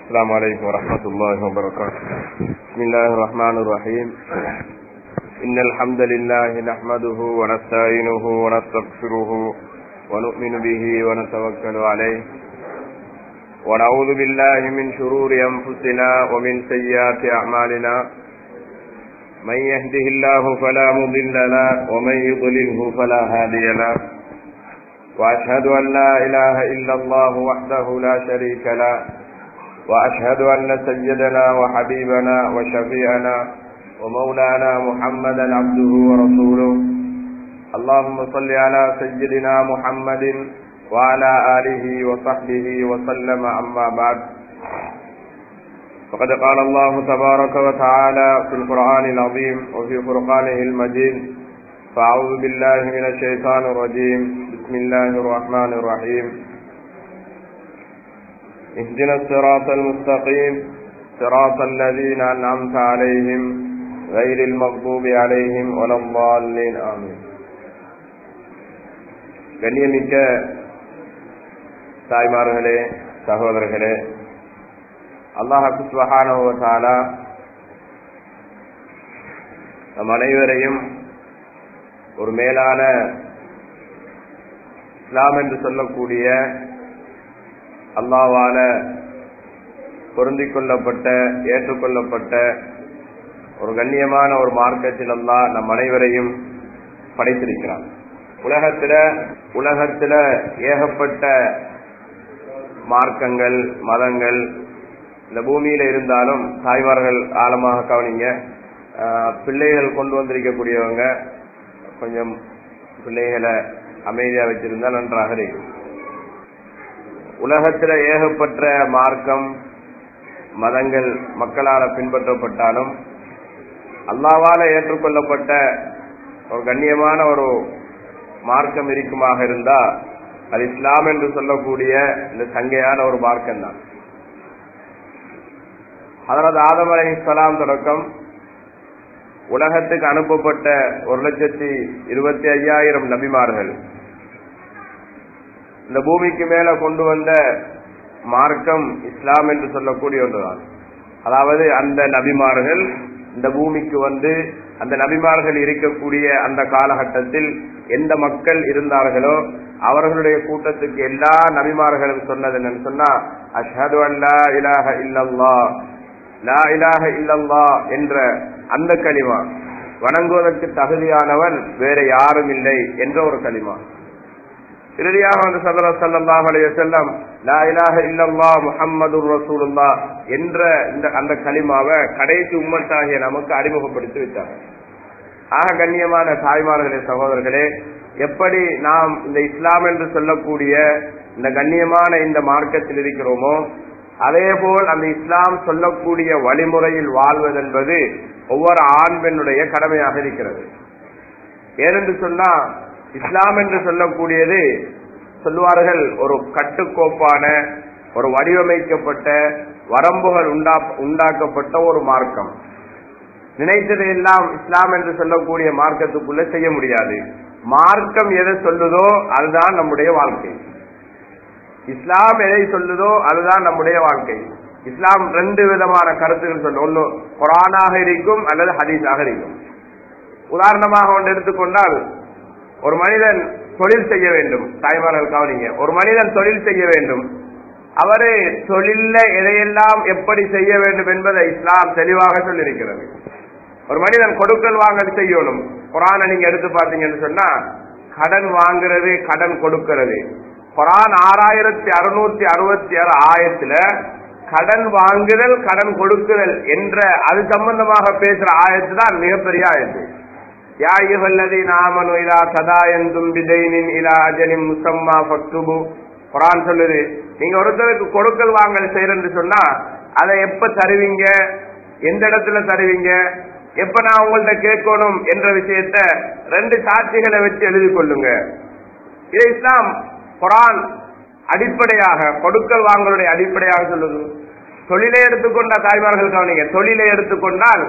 السلام عليكم ورحمة الله وبركاته بسم الله الرحمن الرحيم إن الحمد لله نحمده ونستعينه ونستغفره ونؤمن به ونتوكل عليه ونعوذ بالله من شرور أنفسنا ومن سيئات أعمالنا من يهده الله فلا مضل له ومن يضلله فلا هادي له وأشهد أن لا إله إلا الله وحده لا شريك له وأشهد أن سيدنا وحبيبنا وشفيعنا ومولانا محمدا عبده ورسوله اللهم صل على سيدنا محمد وعلى آله وصحبه وسلم أما بعد فقد قال الله تبارك وتعالى في القرآن العظيم وفي فرقانه المجيد فأعوذ بالله من الشيطان الرجيم بسم الله الرحمن الرحيم اهدنا الصراط المستقيم صراط الذين أنعمت عليهم غير المغضوب عليهم ولا الضالين آمين கண்ணியமிக்க தாய்மார்களே சகோதரர்களே அல்லாஹு சுபஹானவத்தாலா நம் அனைவரையும் ஒரு மேலான இஸ்லாம் என்று சொல்லக்கூடிய அல்லாவால பொருந்திக் கொள்ளப்பட்ட ஏற்றுக்கொள்ளப்பட்ட ஒரு கண்ணியமான ஒரு மார்க்கத்தில் அல்லா நம் அனைவரையும் படைத்திருக்கிறான் உலகத்தில உலகத்தில ஏகப்பட்ட மார்க்கங்கள் மதங்கள் இந்த பூமியில இருந்தாலும் தாய்மார்கள் ஆழமாக கவனிங்க பிள்ளைகள் கொண்டு வந்திருக்கக்கூடியவங்க கொஞ்சம் பிள்ளைகளை அமைதியா வச்சிருந்தா நன்றாக இருக்கும் உலகத்துல ஏகப்பட்ட மார்க்கம் மதங்கள் மக்களால் பின்பற்றப்பட்டாலும் அல்லாவால ஏற்றுக்கொள்ளப்பட்ட ஒரு கண்ணியமான ஒரு மார்க்கம் இருக்குமாக இருந்தா அது இஸ்லாம் என்று சொல்லக்கூடிய இந்த சங்கையான ஒரு மார்க்கம் தான் அதனது ஆதம் அலை இஸ்லாம் தொடக்கம் உலகத்துக்கு அனுப்பப்பட்ட ஒரு லட்சத்தி இருபத்தி ஐயாயிரம் நபிமார்கள் இந்த பூமிக்கு மேல கொண்டு வந்த மார்க்கம் இஸ்லாம் என்று சொல்லக்கூடிய ஒன்றுதான் அதாவது அந்த நபிமார்கள் இந்த பூமிக்கு வந்து அந்த நபிமார்கள் இருக்கக்கூடிய அந்த காலகட்டத்தில் எந்த மக்கள் இருந்தார்களோ அவர்களுடைய கூட்டத்துக்கு எல்லா நபிமார்களும் சொன்னது என்னன்னு சொன்னா அஷ்ஹது அல்லா இலாஹ இல்லல்லா லா இலாஹ இல்லல்லா என்ற அந்த களிமா வணங்குவதற்கு தகுதியானவன் வேற யாரும் இல்லை என்ற ஒரு களிமா இறுதியாக வந்து சல்லா சல்லாஹ் அலைய செல்லம் லா இலாஹ இல்லல்லா முஹம்மது ரசூலுல்லா என்ற இந்த அந்த களிமாவை கடைசி உம்மத்தாகிய நமக்கு அறிமுகப்படுத்தி விட்டார் ஆக கண்ணியமான தாய்மார்களே சகோதரர்களே எப்படி நாம் இந்த இஸ்லாம் என்று சொல்லக்கூடிய இந்த கண்ணியமான இந்த மார்க்கத்தில் இருக்கிறோமோ அதே போல் அந்த இஸ்லாம் சொல்லக்கூடிய வழிமுறையில் வாழ்வதென்பது ஒவ்வொரு ஆண் பெண்ணுடைய கடமையாக இருக்கிறது ஏனென்று சொன்னா இஸ்லாம் என்று சொல்லக்கூடியது சொல்லுவார்கள் ஒரு கட்டுக்கோப்பான ஒரு வடிவமைக்கப்பட்ட வரம்புகள் உண்டா உண்டாக்கப்பட்ட ஒரு மார்க்கம் நினைத்ததை எல்லாம் இஸ்லாம் என்று சொல்லக்கூடிய மார்க்கத்துக்குள்ள செய்ய முடியாது மார்க்கம் எதை சொல்லுதோ அதுதான் நம்முடைய வாழ்க்கை இஸ்லாம் எதை சொல்லுதோ அதுதான் நம்முடைய வாழ்க்கை இஸ்லாம் ரெண்டு விதமான கருத்துக்கள் சொல்லும் ஒன்று குரானாக இருக்கும் அல்லது ஹதீஸாக இருக்கும் உதாரணமாக ஒன்று எடுத்துக்கொண்டால் ஒரு மனிதன் தொழில் செய்ய வேண்டும் தாய்மார்கள் கவனிங்க ஒரு மனிதன் தொழில் செய்ய வேண்டும் அவரு தொழில எதையெல்லாம் எப்படி செய்ய வேண்டும் என்பதை இஸ்லாம் தெளிவாக சொல்லியிருக்கிறது ஒரு மனிதன் கொடுக்கல் வாங்கல் செய்யணும் குரானை நீங்க எடுத்து பார்த்தீங்கன்னு சொன்னா கடன் வாங்குறது கடன் கொடுக்கிறது குரான் ஆறாயிரத்தி அறுநூத்தி அறுபத்தி ஆறு ஆயிரத்துல கடன் வாங்குதல் கடன் கொடுக்குதல் என்ற அது சம்பந்தமாக பேசுற ஆயத்து தான் மிகப்பெரிய ஆயத்து யா ஐயுஹல்லதீன ஆமனு இலா சதாயந்தும் பிதைனின் இலா அஜலின் முசம்மா ஃபக்துபு குரான் சொல்லுது நீங்க ஒருத்தருக்கு கொடுக்கல் வாங்கல் செய்யறன்னு சொன்னா அதை எப்ப தருவீங்க எந்த இடத்துல தருவீங்க எப்ப நான் உங்கள்ட்ட கேட்கணும் என்ற விஷயத்த ரெண்டு சாட்சிகளை வச்சு எழுதி கொள்ளுங்க இது இஸ்லாம் குரான் அடிப்படையாக கொடுக்கல் வாங்கலுடைய அடிப்படையாக சொல்லுது தொழிலை எடுத்துக்கொண்ட தாய்மார்கள் கவனிங்க தொழிலை எடுத்துக்கொண்டால்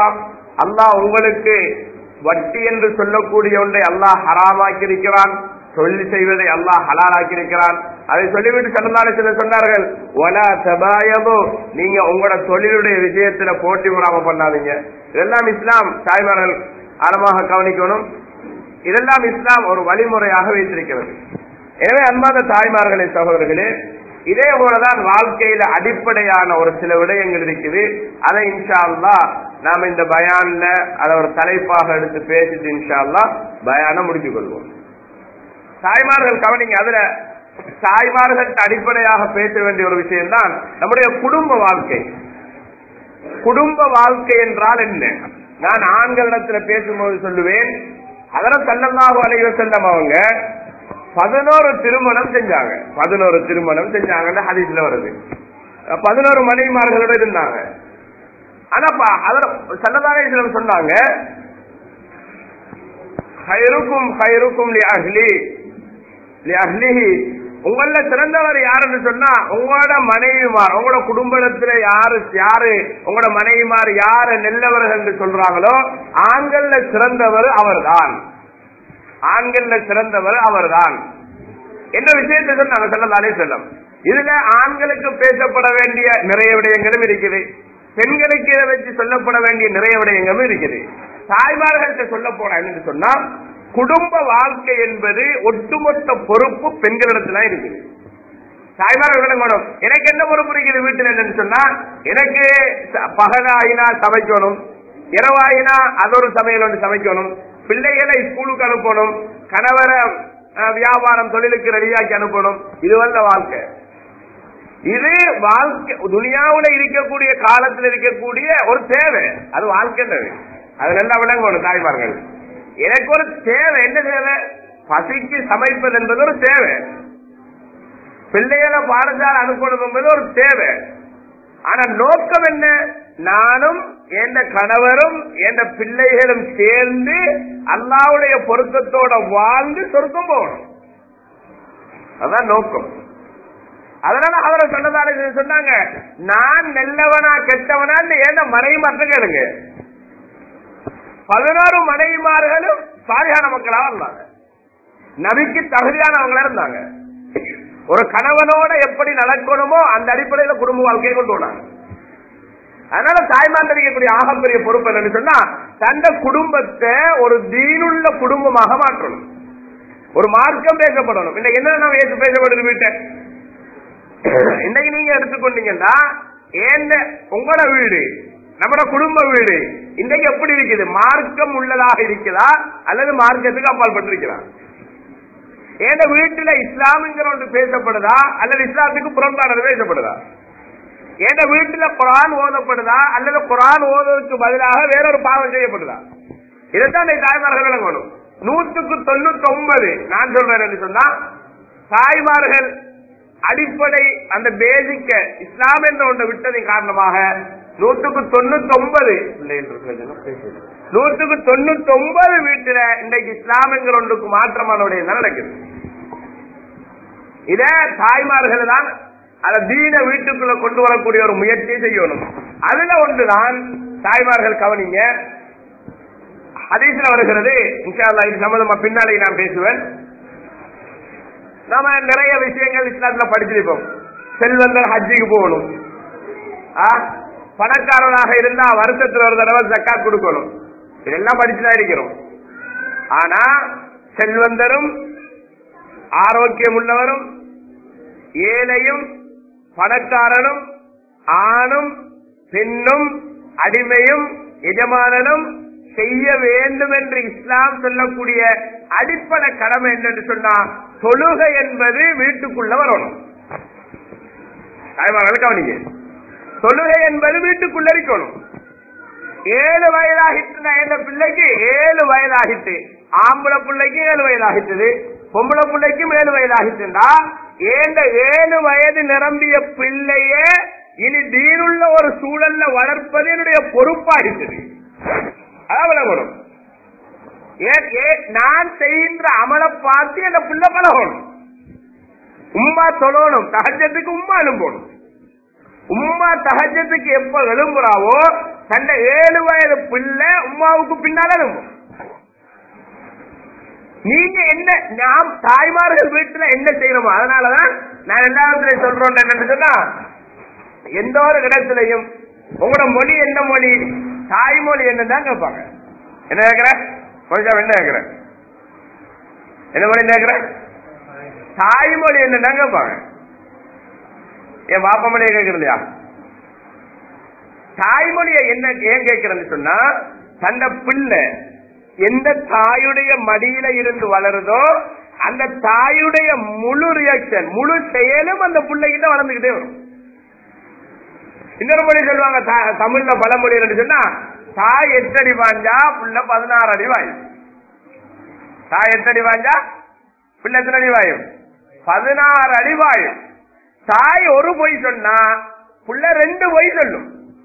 அல்லாஹ் உங்களுக்கு வட்டி என்று சொல்லக்கூடிய ஒன்றை அல்லாஹ் ஹராமாக்கி இருக்கிறான் தொழில் செய்வதை அல்லாஹ் ஹலாலாக்கி இருக்கிறான் அதை சொல்லிவிட்டு சொன்னாலே சில சொன்னார்கள் ஒலா தபாயதோ நீங்க உங்களோட தொழிலுடைய விஷயத்துல போட்டி பொறாம பண்ணாதீங்க இதெல்லாம் இஸ்லாம் தாய்மார்கள் ஆழமாக கவனிக்கணும் இதெல்லாம் இஸ்லாம் ஒரு வழிமுறையாக வைத்திருக்கிறது எனவே அன்பான தாய்மார்களே சகோதரர்களே இதே போலதான் வாழ்க்கையில அடிப்படையான ஒரு சில விடயங்கள் இருக்குது அதை இன்ஷா அல்லா நாம இந்த பயான்ல அதை ஒரு தலைப்பாக எடுத்து பேசிட்டு இன்ஷா அல்லா பயான முடித்துக் கொள்வோம் தாய்மார்கள் கவனிங்க அதுல தாய்மார்கள் அடிப்படையாக பேச வேண்டிய ஒரு விஷயம் தான் நம்முடைய குடும்ப வாழ்க்கை குடும்ப வாழ்க்கை என்றால் என்ன நான் ஆண்களிடத்துல பேசும்போது சொல்லுவேன் அதெல்லாம் தள்ளமாக அலைவ செல்லம் அவங்க பதினோரு திருமணம் செஞ்சாங்க பதினோரு திருமணம் செஞ்சாங்கன்னு ஹதீஸ்ல வருது பதினோரு மனைவிமார்களோட இருந்தாங்க ஆனாப்பா அதர் சல்லதாரே சொன்னாங்க ஹைருக்கும் ஹைருக்கும் லி அஹ்லி லி அஹ்லிஹி உங்கள சிறந்தவர் யாருன்னு சொன்னா உங்களோட மனைவிமார் உங்களோட குடும்பத்துல யாரு யாரு உங்களோட மனைவிமார் யாரு நெல்லவர்கள் என்று சொல்றாங்களோ ஆண்கள்ல சிறந்தவர் அவர்தான் ஆண்கள்ல சிறந்தவர் அவர்தான் என்ற விஷயத்தை சொன்னாங்க சொல்லலாலே செல்லம் இதுல ஆண்களுக்கு பேசப்பட வேண்டிய நிறைய விடயங்களும் இருக்குது பெண்களுக்கு இதை வச்சு சொல்லப்பட வேண்டிய நிறைய விடயங்களும் இருக்குது தாய்மார்கள்ட்ட சொல்ல போனா என்று சொன்னா குடும்ப வாழ்க்கை என்பது ஒட்டுமொத்த பொறுப்பு பெண்களிடத்துல இருக்குது தாய்மார்கள் விளங்கணும் எனக்கு என்ன பொறுப்பு இருக்குது வீட்டில் என்னன்னு சொன்னா எனக்கு பகலாயினா சமைக்கணும் இரவாயினா அது ஒரு சமையல் ஒன்று சமைக்கணும் பிள்ளைகளை ஸ்கூலுக்கு அனுப்பணும் கணவரை வியாபாரம் தொழிலுக்கு ரெடியாக்கி அனுப்பணும் இது வந்த வாழ்க்கை இது வாழ்க்கை துனியாவுல இருக்கக்கூடிய காலத்தில் இருக்கக்கூடிய ஒரு தேவை அது வாழ்க்கைன்றது அது நல்லா விளங்கணும் தாய்மார்கள் எனக்கு ஒரு தேவை என்ன தேவை பசிக்கு சமைப்பது என்பது ஒரு தேவை பிள்ளைகளை பாடசாலை அனுப்பணும் என்பது ஒரு தேவை ஆனா நோக்கம் என்ன நானும் எந்த கணவரும் எந்த பிள்ளைகளும் சேர்ந்து அல்லாவுடைய பொருத்தத்தோட வாழ்ந்து சொர்க்கம் போகணும் அதான் நோக்கம் அதனால அவரை சொன்னதால சொன்னாங்க நான் நல்லவனா கெட்டவனா ஏந்த மனைவி மட்டும் கேளுங்க பதினோரு மனைவிமார்களும் சாரியான மக்களாக இருந்தாங்க நபிக்கு தகுதியானவங்களா இருந்தாங்க ஒரு கணவனோட எப்படி நடக்கணுமோ அந்த அடிப்படையில குடும்ப வாழ்க்கையை கொண்டு வந்தாங்க அதனால தாய்மார் இருக்கக்கூடிய ஆகப்பெரிய பொறுப்பு என்னன்னு சொன்னா தந்த குடும்பத்தை ஒரு தீனுள்ள குடும்பமாக மாற்றணும் ஒரு மார்க்கம் பேசப்படணும் இன்னைக்கு என்ன நம்ம ஏற்று பேசப்படுது வீட்டை இன்னைக்கு நீங்க எடுத்துக்கொண்டீங்கன்னா ஏந்த உங்களோட வீடு நம்மட குடும்ப வீடு இன்றைக்கு எப்படி இருக்குது மார்க்கம் உள்ளதாக இருக்குதா அல்லது மார்க்கத்துக்கு அப்பால் பட்டிருக்கிறா ஏந்த வீட்டுல இஸ்லாம்ங்கிற ஒன்று பேசப்படுதா அல்லது இஸ்லாத்துக்கு புறம்பானது பேசப்படுதா ஏந்த வீட்டுல குரான் ஓதப்படுதா அல்லது குரான் ஓதுவதற்கு பதிலாக வேறொரு பாவம் செய்யப்படுதா இதைத்தான் இந்த தாய்மார்கள் விளங்கணும் நூற்றுக்கு தொண்ணூத்தி ஒன்பது நான் சொல்றேன் என்று சொன்னா தாய்மார்கள் அடிப்படை அந்த பேசிக்க இஸ்லாம் என்ற ஒன்றை விட்டதின் காரணமாக நூற்றுக்கு தொண்ணூத்தி ஒன்பது நூற்றுக்கு தொண்ணூத்தி ஒன்பது வீட்டுல இன்றைக்கு இஸ்லாம் என்கிற ஒன்றுக்கு மாற்றமானவுடைய நடக்குது இத தாய்மார்கள் தான் அத தீன வீட்டுக்குள்ள கொண்டு வரக்கூடிய ஒரு முயற்சியை செய்யணும் அதுல ஒன்றுதான் தாய்மார்கள் கவனிங்க ஹதீஸ்ல வருகிறது இன்ஷால்லா இது சம்பந்தமா பின்னாலே நான் பேசுவேன் நாம நிறைய விஷயங்கள் இஸ்லாத்துல படிச்சிருப்போம் செல்வந்தர் ஹஜ்ஜிக்கு போகணும் ஆ, பணக்காரனாக இருந்தா வருஷத்துல ஒரு தடவை ஜக்காத் கொடுக்கணும் இதெல்லாம் படிச்சுதான் இருக்கிறோம் ஆனா செல்வந்தரும் ஆரோக்கியம் உள்ளவரும் ஏழையும் பணக்காரனும் ஆணும் பெண்ணும் அடிமையும் எஜமானனும் செய்ய வேண்டும் என்று இஸ்லாம் சொல்லக்கூடிய அடிப்படை கடமை என்னன்னு சொன்னா தொழுகை என்பது வீட்டுக்குள்ள வரணும் தாய்மார்கள் கவனிங்க தொழுகை என்பது வீட்டுக்குள்ள இருக்கணும் ஏழு வயதாகிட்டு எந்த பிள்ளைக்கு ஏழு வயதாகிட்டு ஆம்பளை பிள்ளைக்கு ஏழு வயதாகிட்டது பொம்பளை பிள்ளைக்கும் ஏழு வயதாகிட்டுண்டா ஏண்ட ஏழு வயது நிரம்பிய பிள்ளையே இனி தீனுள்ள ஒரு சூழல்ல வளர்ப்பது என்னுடைய பொறுப்பாகிட்டது அதான் விளங்கணும் ஏன் ஏன் நான் செய்கின்ற அமலை பார்த்து அந்த பிள்ளை பழகணும் உம்மா தொழணும் தகஜத்துக்கு உம்மா அனுப்பணும் உம்மா தகஜத்துக்கு எப்ப எழும்புறாவோ தன்னை ஏழு வயது பிள்ளை உம்மாவுக்கு பின்னால எழும்பும் நீங்க என்ன நாம் தாய்மார்கள் வீட்டுல என்ன செய்யணுமோ அதனாலதான் நான் எல்லா இடத்துலயும் சொல்றோம் என்னன்னு சொன்னா எந்த ஒரு இடத்துலயும் உங்களோட மொழி என்ன மொழி தாய்மொழி என்னதான் கேட்பாங்க என்ன கேக்குற கொஞ்சம் என்ன கேக்குற என்ன மொழி கேக்குற தாய்மொழி என்னதான் கேட்பாங்க என் பாப்பா மொழியை கேட்கறது இல்லையா தாய்மொழியை என்ன ஏன் கேட்கிறேன்னு சொன்னா தந்த பிள்ளை எந்த தாயுடைய மடியில இருந்து வளருதோ அந்த தாயுடைய முழு ரியாக்ஷன் முழு செயலும் அந்த பிள்ளைகிட்ட வளர்ந்துகிட்டே வரும் இன்னொரு மொழி சொல்லுவாங்க த- தமிழ்ல பழமொழி என்னன்னு சொன்னா தாய் எட்டடி வாஞ்சா புள்ள பதினாறு அடி வாயும் தாய் எட்டடி வாஞ்சா பிள்ளை எத்தனை அடி வாயும் பதினாறு அடி வாயும் தாய் ஒரு பொய் சொன்னா புள்ள ரெண்டு பொய் சொல்லும்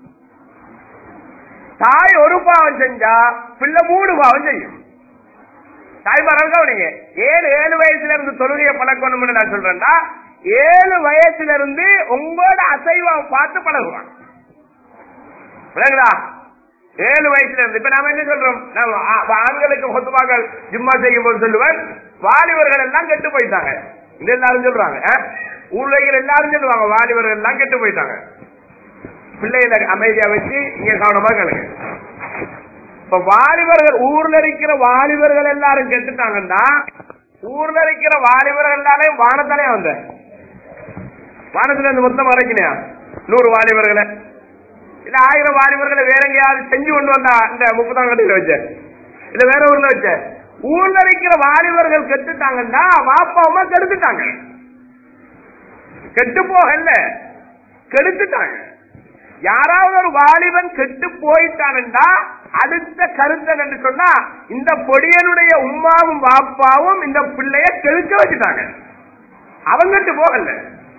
தாய் ஒரு பாவம் செஞ்சா பிள்ளை மூணு பாவம் செய்யும் தாய்மார்கள் கவனிங்க ஏழு ஏழு வயசுல இருந்து தொழுகையை பழக்கணும்னு நான் சொல்றேன்டா ஏழு வயசுல இருந்து உங்களோட அசைவம் பார்த்து பழகுவாங்க விளங்குதா ஏழு வயசுல இருந்து இப்ப நாம என்ன சொல்றோம் நாம ஆ- ஆண்களுக்கு சொத்துமாக ஜும்மா செய்யும் போது சொல்லுவேன் வாலிபர்கள் எல்லாம் கெட்டு போயிட்டாங்க இது எல்லாரும் சொல்றாங்க ஆ? ஊர்ல இருக்கிற எல்லாரும் சொல்லுவாங்க வாலிபர்கள் எல்லாம் கெட்டு போயிட்டாங்க பிள்ளைகளை அமைதியா வச்சு இங்க கவனமா கேளுங்க இப்ப வாலிபர்கள் ஊர்ல இருக்கிற வாலிபர்கள் எல்லாரும் கெட்டுட்டாங்கன்னா ஊர்ல இருக்கிற வாலிபர்கள் எல்லாரையும் வானத்தாலே வந்த வானத்துல இருந்து மொத்தம் வரைக்கணையா நூறு வாலிபர்களை இல்ல ஆயிரம் வாலிபர்களை வேற எங்கேயாவது செஞ்சு கொண்டு வந்தா இந்த முப்பதாம் கட்டில வச்ச இல்ல வேற ஊர்ல வச்ச ஊர்ல இருக்கிற வாலிபர்கள் கெட்டுட்டாங்கன்னா வாப்பா அம்மா கெடுத்துட்டாங்க கெட்டு போகல கெடுத்துட்டாங்க யாராவது ஒரு வாலிபன் கெட்டு போயிட்டான்டா அடுத்த கருத்தன் என்று சொன்னா இந்த பொடியனுடைய உம்மாவும் பாப்பாவும் இந்த பிள்ளைய கெடுக்க வச்சுட்டாங்க அவன் கெட்டு போகல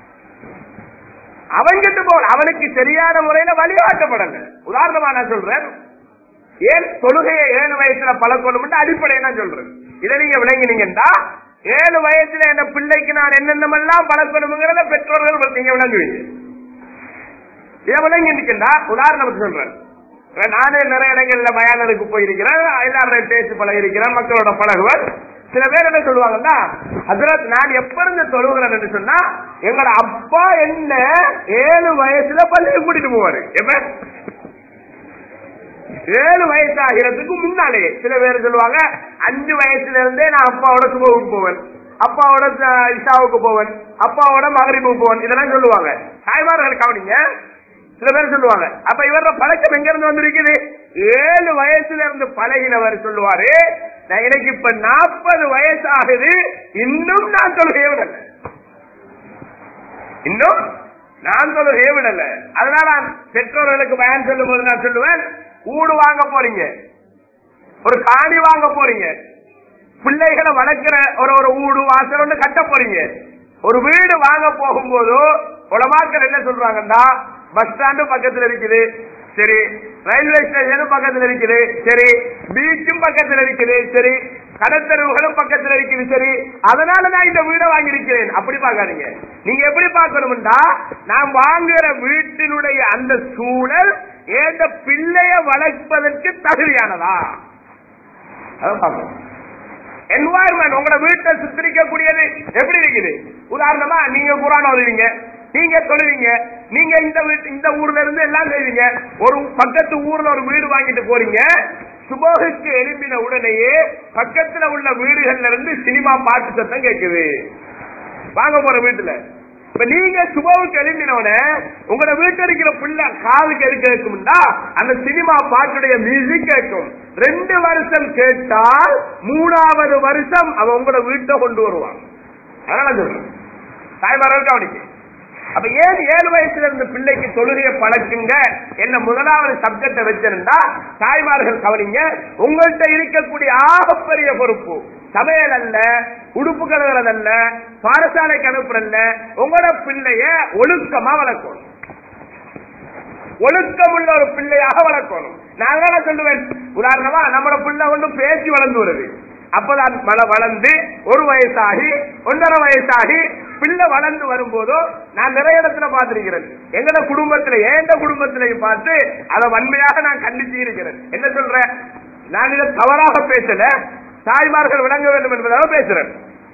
அவன் கெட்டு போகல அவனுக்கு சரியான முறையில வழிகாட்டப்படல உதாரணமா நான் சொல்றேன் ஏன் தொழுகையை ஏழு வயசுல பழக்கணும் அடிப்படையை நான் சொல்றேன் இதை நீங்க விளங்கினீங்கன்னா ஏழு வயசுல என்ன பிள்ளைக்கு நான் என்னென்னமெல்லாம் பழக்கணுங்கிறத பெற்றோர்கள் நீங்க விளங்குவீங்க இதை விளங்கி நிற்கின்றா உதாரணத்துக்கு சொல்றேன் இப்ப நானே நிறைய இடங்கள்ல மயானருக்கு போயிருக்கிறேன் எல்லாரும் பேசி பழகிருக்கிறேன் மக்களோட பழகுவர் சில பேர் என்ன சொல்லுவாங்கன்னா ஹசரத் நான் எப்ப இருந்து தொழுகிறேன் என்று சொன்னா எங்களோட அப்பா என்ன ஏழு வயசுல பள்ளிக்கு கூட்டிட்டு போவாரு எப்ப ஏழு வயசு ஆகிறதுக்கு முன்னாலே சில பேர் சொல்லுவாங்க அஞ்சு வயசுல இருந்தே நான் அப்பாவோட சுபவுக்கு போவேன் அப்பாவோட அஹ், இஷாவுக்கு போவேன் அப்பாவோட மகரிபுக்கு போவேன் இதெல்லாம் சொல்லுவாங்க தாய்மார்கள் கவனிங்க சில பேர் சொல்லுவாங்க அப்ப இவரோட பழக்கம் எங்க இருந்து வந்திருக்குது ஏழு வயசுல இருந்து பழகினவர் சொல்லுவாரு நான் எனக்கு இப்ப நாற்பது வயசு ஆகுது இன்னும் நான் தொழுகையை விடல இன்னும் நான் தொழுகையை விடல அதனால நான் பெற்றோர்களுக்கு பயன் சொல்லும் போது நான் சொல்லுவேன் ஊடு வாங்க போறீங்க ஒரு காணி வாங்க போறீங்க பிள்ளைகளை வளர்க்கிற ஒரு ஒரு ஊடு வாசல் ஒன்று கட்ட போறீங்க ஒரு வீடு வாங்க போகும்போது உலமாக்கள் என்ன சொல்றாங்கன்னா பஸ் ஸ்டாண்டு பக்கத்துல இருக்குது சரி ரயில்வே ஸ்டேஷனும் பக்கத்துல இருக்குது சரி பீச்சும் பக்கத்துல இருக்குது சரி கடத்தருவுகளும் பக்கத்துல இருக்குது சரி அதனால நான் இந்த வீடை வாங்கியிருக்கிறேன் அப்படி பார்க்காதீங்க நீங்க எப்படி பார்க்கணும்டா நான் வாங்குற வீட்டினுடைய அந்த சூழல் ஏந்த பிள்ளைய வளர்ப்பதற்கு தகுதியானதா அதான் பார்க்கணும் என்வாயர்மெண்ட் உங்களோட வீட்டை சுத்திரிக்கக்கூடியது எப்படி இருக்குது உதாரணமா நீங்க குரான் ஓதுவீங்க நீங்க தொழுவீங்க நீங்க இந்த வீட்டு இந்த ஊர்ல இருந்து எல்லாம் செய்வீங்க ஒரு பக்கத்து ஊர்ல ஒரு வீடு வாங்கிட்டு போறீங்க சுபோகுக்கு எழும்பின உடனேயே பக்கத்துல உள்ள வீடுகள்ல இருந்து சினிமா பாட்டு சத்தம் கேக்குது வாங்க போற வீட்டுல இப்ப நீங்க சுபவுக்கு எழுந்தினோட உங்களோட வீட்டுல இருக்கிற பிள்ளை காதுக்கு எது கேட்கும்டா அந்த சினிமா பாட்டுடைய மியூசிக் கேட்கும் ரெண்டு வருஷம் கேட்டால் மூணாவது வருஷம் அவன் உங்களோட வீட்டை கொண்டு வருவான் அதனால சொல்றேன் தாய்மார்கள் கவனிக்க அப்ப ஏன் ஏழு வயசுல இருந்து பிள்ளைக்கு தொழுகையை பழக்குங்க என்ன முதலாவது சப்ஜெக்ட வச்சிருந்தா தாய்மார்கள் கவனிங்க உங்கள்கிட்ட இருக்கக்கூடிய ஆகப்பெரிய பொறுப்பு சமையல் அல்ல உடுப்பு கழுவுறது அல்ல பாடசாலைக்கு அனுப்புறல்ல உங்களோட பிள்ளைய ஒழுக்கமா வளர்க்கணும் ஒழுக்கம் உள்ள ஒரு பிள்ளையாக வளர்க்கணும் நான் தானே சொல்லுவேன் உதாரணமா நம்மளோட பிள்ளை கொண்டு பேசி வளர்ந்து வருது அப்பதான் மழை வளர்ந்து ஒரு வயசாகி ஒன்றரை வயசாகி பிள்ளை வளர்ந்து வரும்போதோ நான் நிறைய இடத்துல பார்த்திருக்கிறேன் எங்கட குடும்பத்துல ஏந்த குடும்பத்திலையும் பார்த்து அதை வன்மையாக நான் கண்டிச்சு இருக்கிறேன் என்ன சொல்றேன் நான் இதை தவறாக பேசல தாய்மார்கள் விளங்க வேண்டும் என்பதாக பேசுறேன்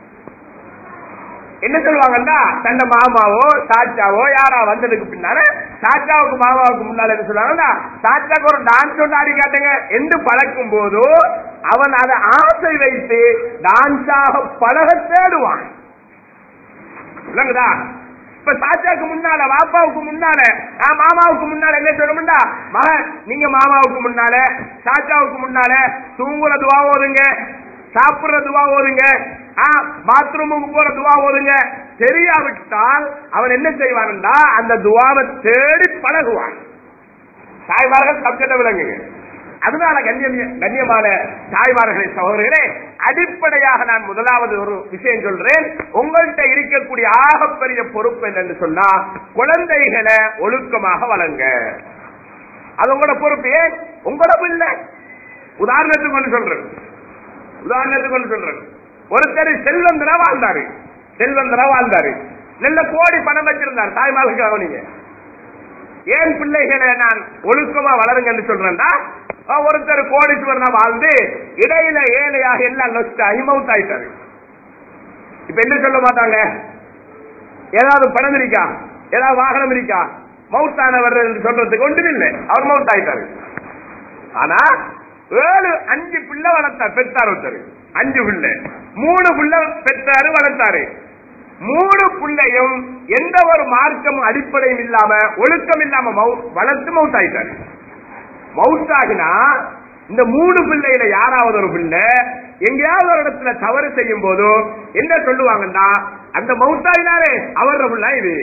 என்ன சொல்லுவாங்கன்னா தன்னை மாமாவோ சாச்சாவோ யாரா வந்ததுக்கு பின்னால சாச்சாவுக்கு மாமாவுக்கு முன்னால என்ன சொல்லுவாங்கன்னா சாச்சாக்கு ஒரு டான்ஸ் ஒன்று ஆடி காட்டுங்க என்று பழக்கும் போதோ அவன் அதை ஆசை வைத்து டான்ஸாக பழக தேடுவான் விளங்குதா இப்ப சாச்சாவுக்கு முன்னால வாப்பாவுக்கு முன்னால நான் மாமாவுக்கு முன்னால என்ன சொல்லணும்டா மகன் நீங்க மாமாவுக்கு முன்னால சாச்சாவுக்கு முன்னால தூங்குற துவா ஓதுங்க சாப்பிடுற துவா ஓதுங்க பாத்ரூமுக்கு போற துவா ஓதுங்க தெரியாவிட்டால் அவன் என்ன செய்வான்டா அந்த துவாவை தேடி பழகுவான் தாய்மார்கள் சப்ஜெக்ட விளங்குங்க அதனால கண்ணியம் கண்ணியமான தாய்மார்களை சகோதரர்களே அடிப்படையாக நான் முதலாவது ஒரு விஷயம் சொல்றேன் உங்கள்கிட்ட இருக்கக்கூடிய ஆகப்பெரிய பொறுப்பு என்னன்னு சொன்னா குழந்தைகளை ஒழுக்கமாக வளங்க அது உங்களோட பொறுப்பு ஏன் உங்களோட பிள்ளை உதாரணத்துக்கு ஒன்று சொல்றேன் உதாரணத்துக்கு ஒன்று சொல்றேன் ஒருத்தர் செல்வந்தரா வாழ்ந்தாரு செல்வந்தரா வாழ்ந்தாரு நல்ல கோடி பணம் வச்சிருந்தார் தாய்மார்களுக்கு கவனிங்க ஏன் பிள்ளைகளை நான் ஒழுக்கமா வளருங்கன்னு சொல்றேன்டா ஒருத்தர் கோடீஸ்வரனா வாழ்ந்து இடையில ஏழையாக எல்லாம் நொஸ்ட் அஹிமவுத் ஆயிட்டாரு இப்ப என்ன சொல்ல மாட்டாங்க ஏதாவது பணம் இருக்கா ஏதாவது வாகனம் இருக்கா மவுத்தானவர் சொல்றதுக்கு ஒன்றும் இல்லை அவர் மவுத் ஆயிட்டாரு ஆனா ஏழு அஞ்சு பிள்ளை வளர்த்தார் பெற்றார் ஒருத்தர் அஞ்சு பிள்ளை மூணு பிள்ளை பெற்றாரு வளர்த்தாரு மூணு பிள்ளையும் எந்த ஒரு மார்க்கம் அடிப்படையும் இல்லாம ஒழுக்கம் இல்லாம வளர்த்து மவுத் ஆயிட்டாரு மவுத் ஆகினா இந்த மூணு பிள்ளையில யாராவது ஒரு பிள்ளை எங்கேயாவது ஒரு இடத்துல தவறு செய்யும் போதோ என்ன சொல்லுவாங்கன்னா அந்த மவுத்தாயினாரே அவரோட பிள்ளை இது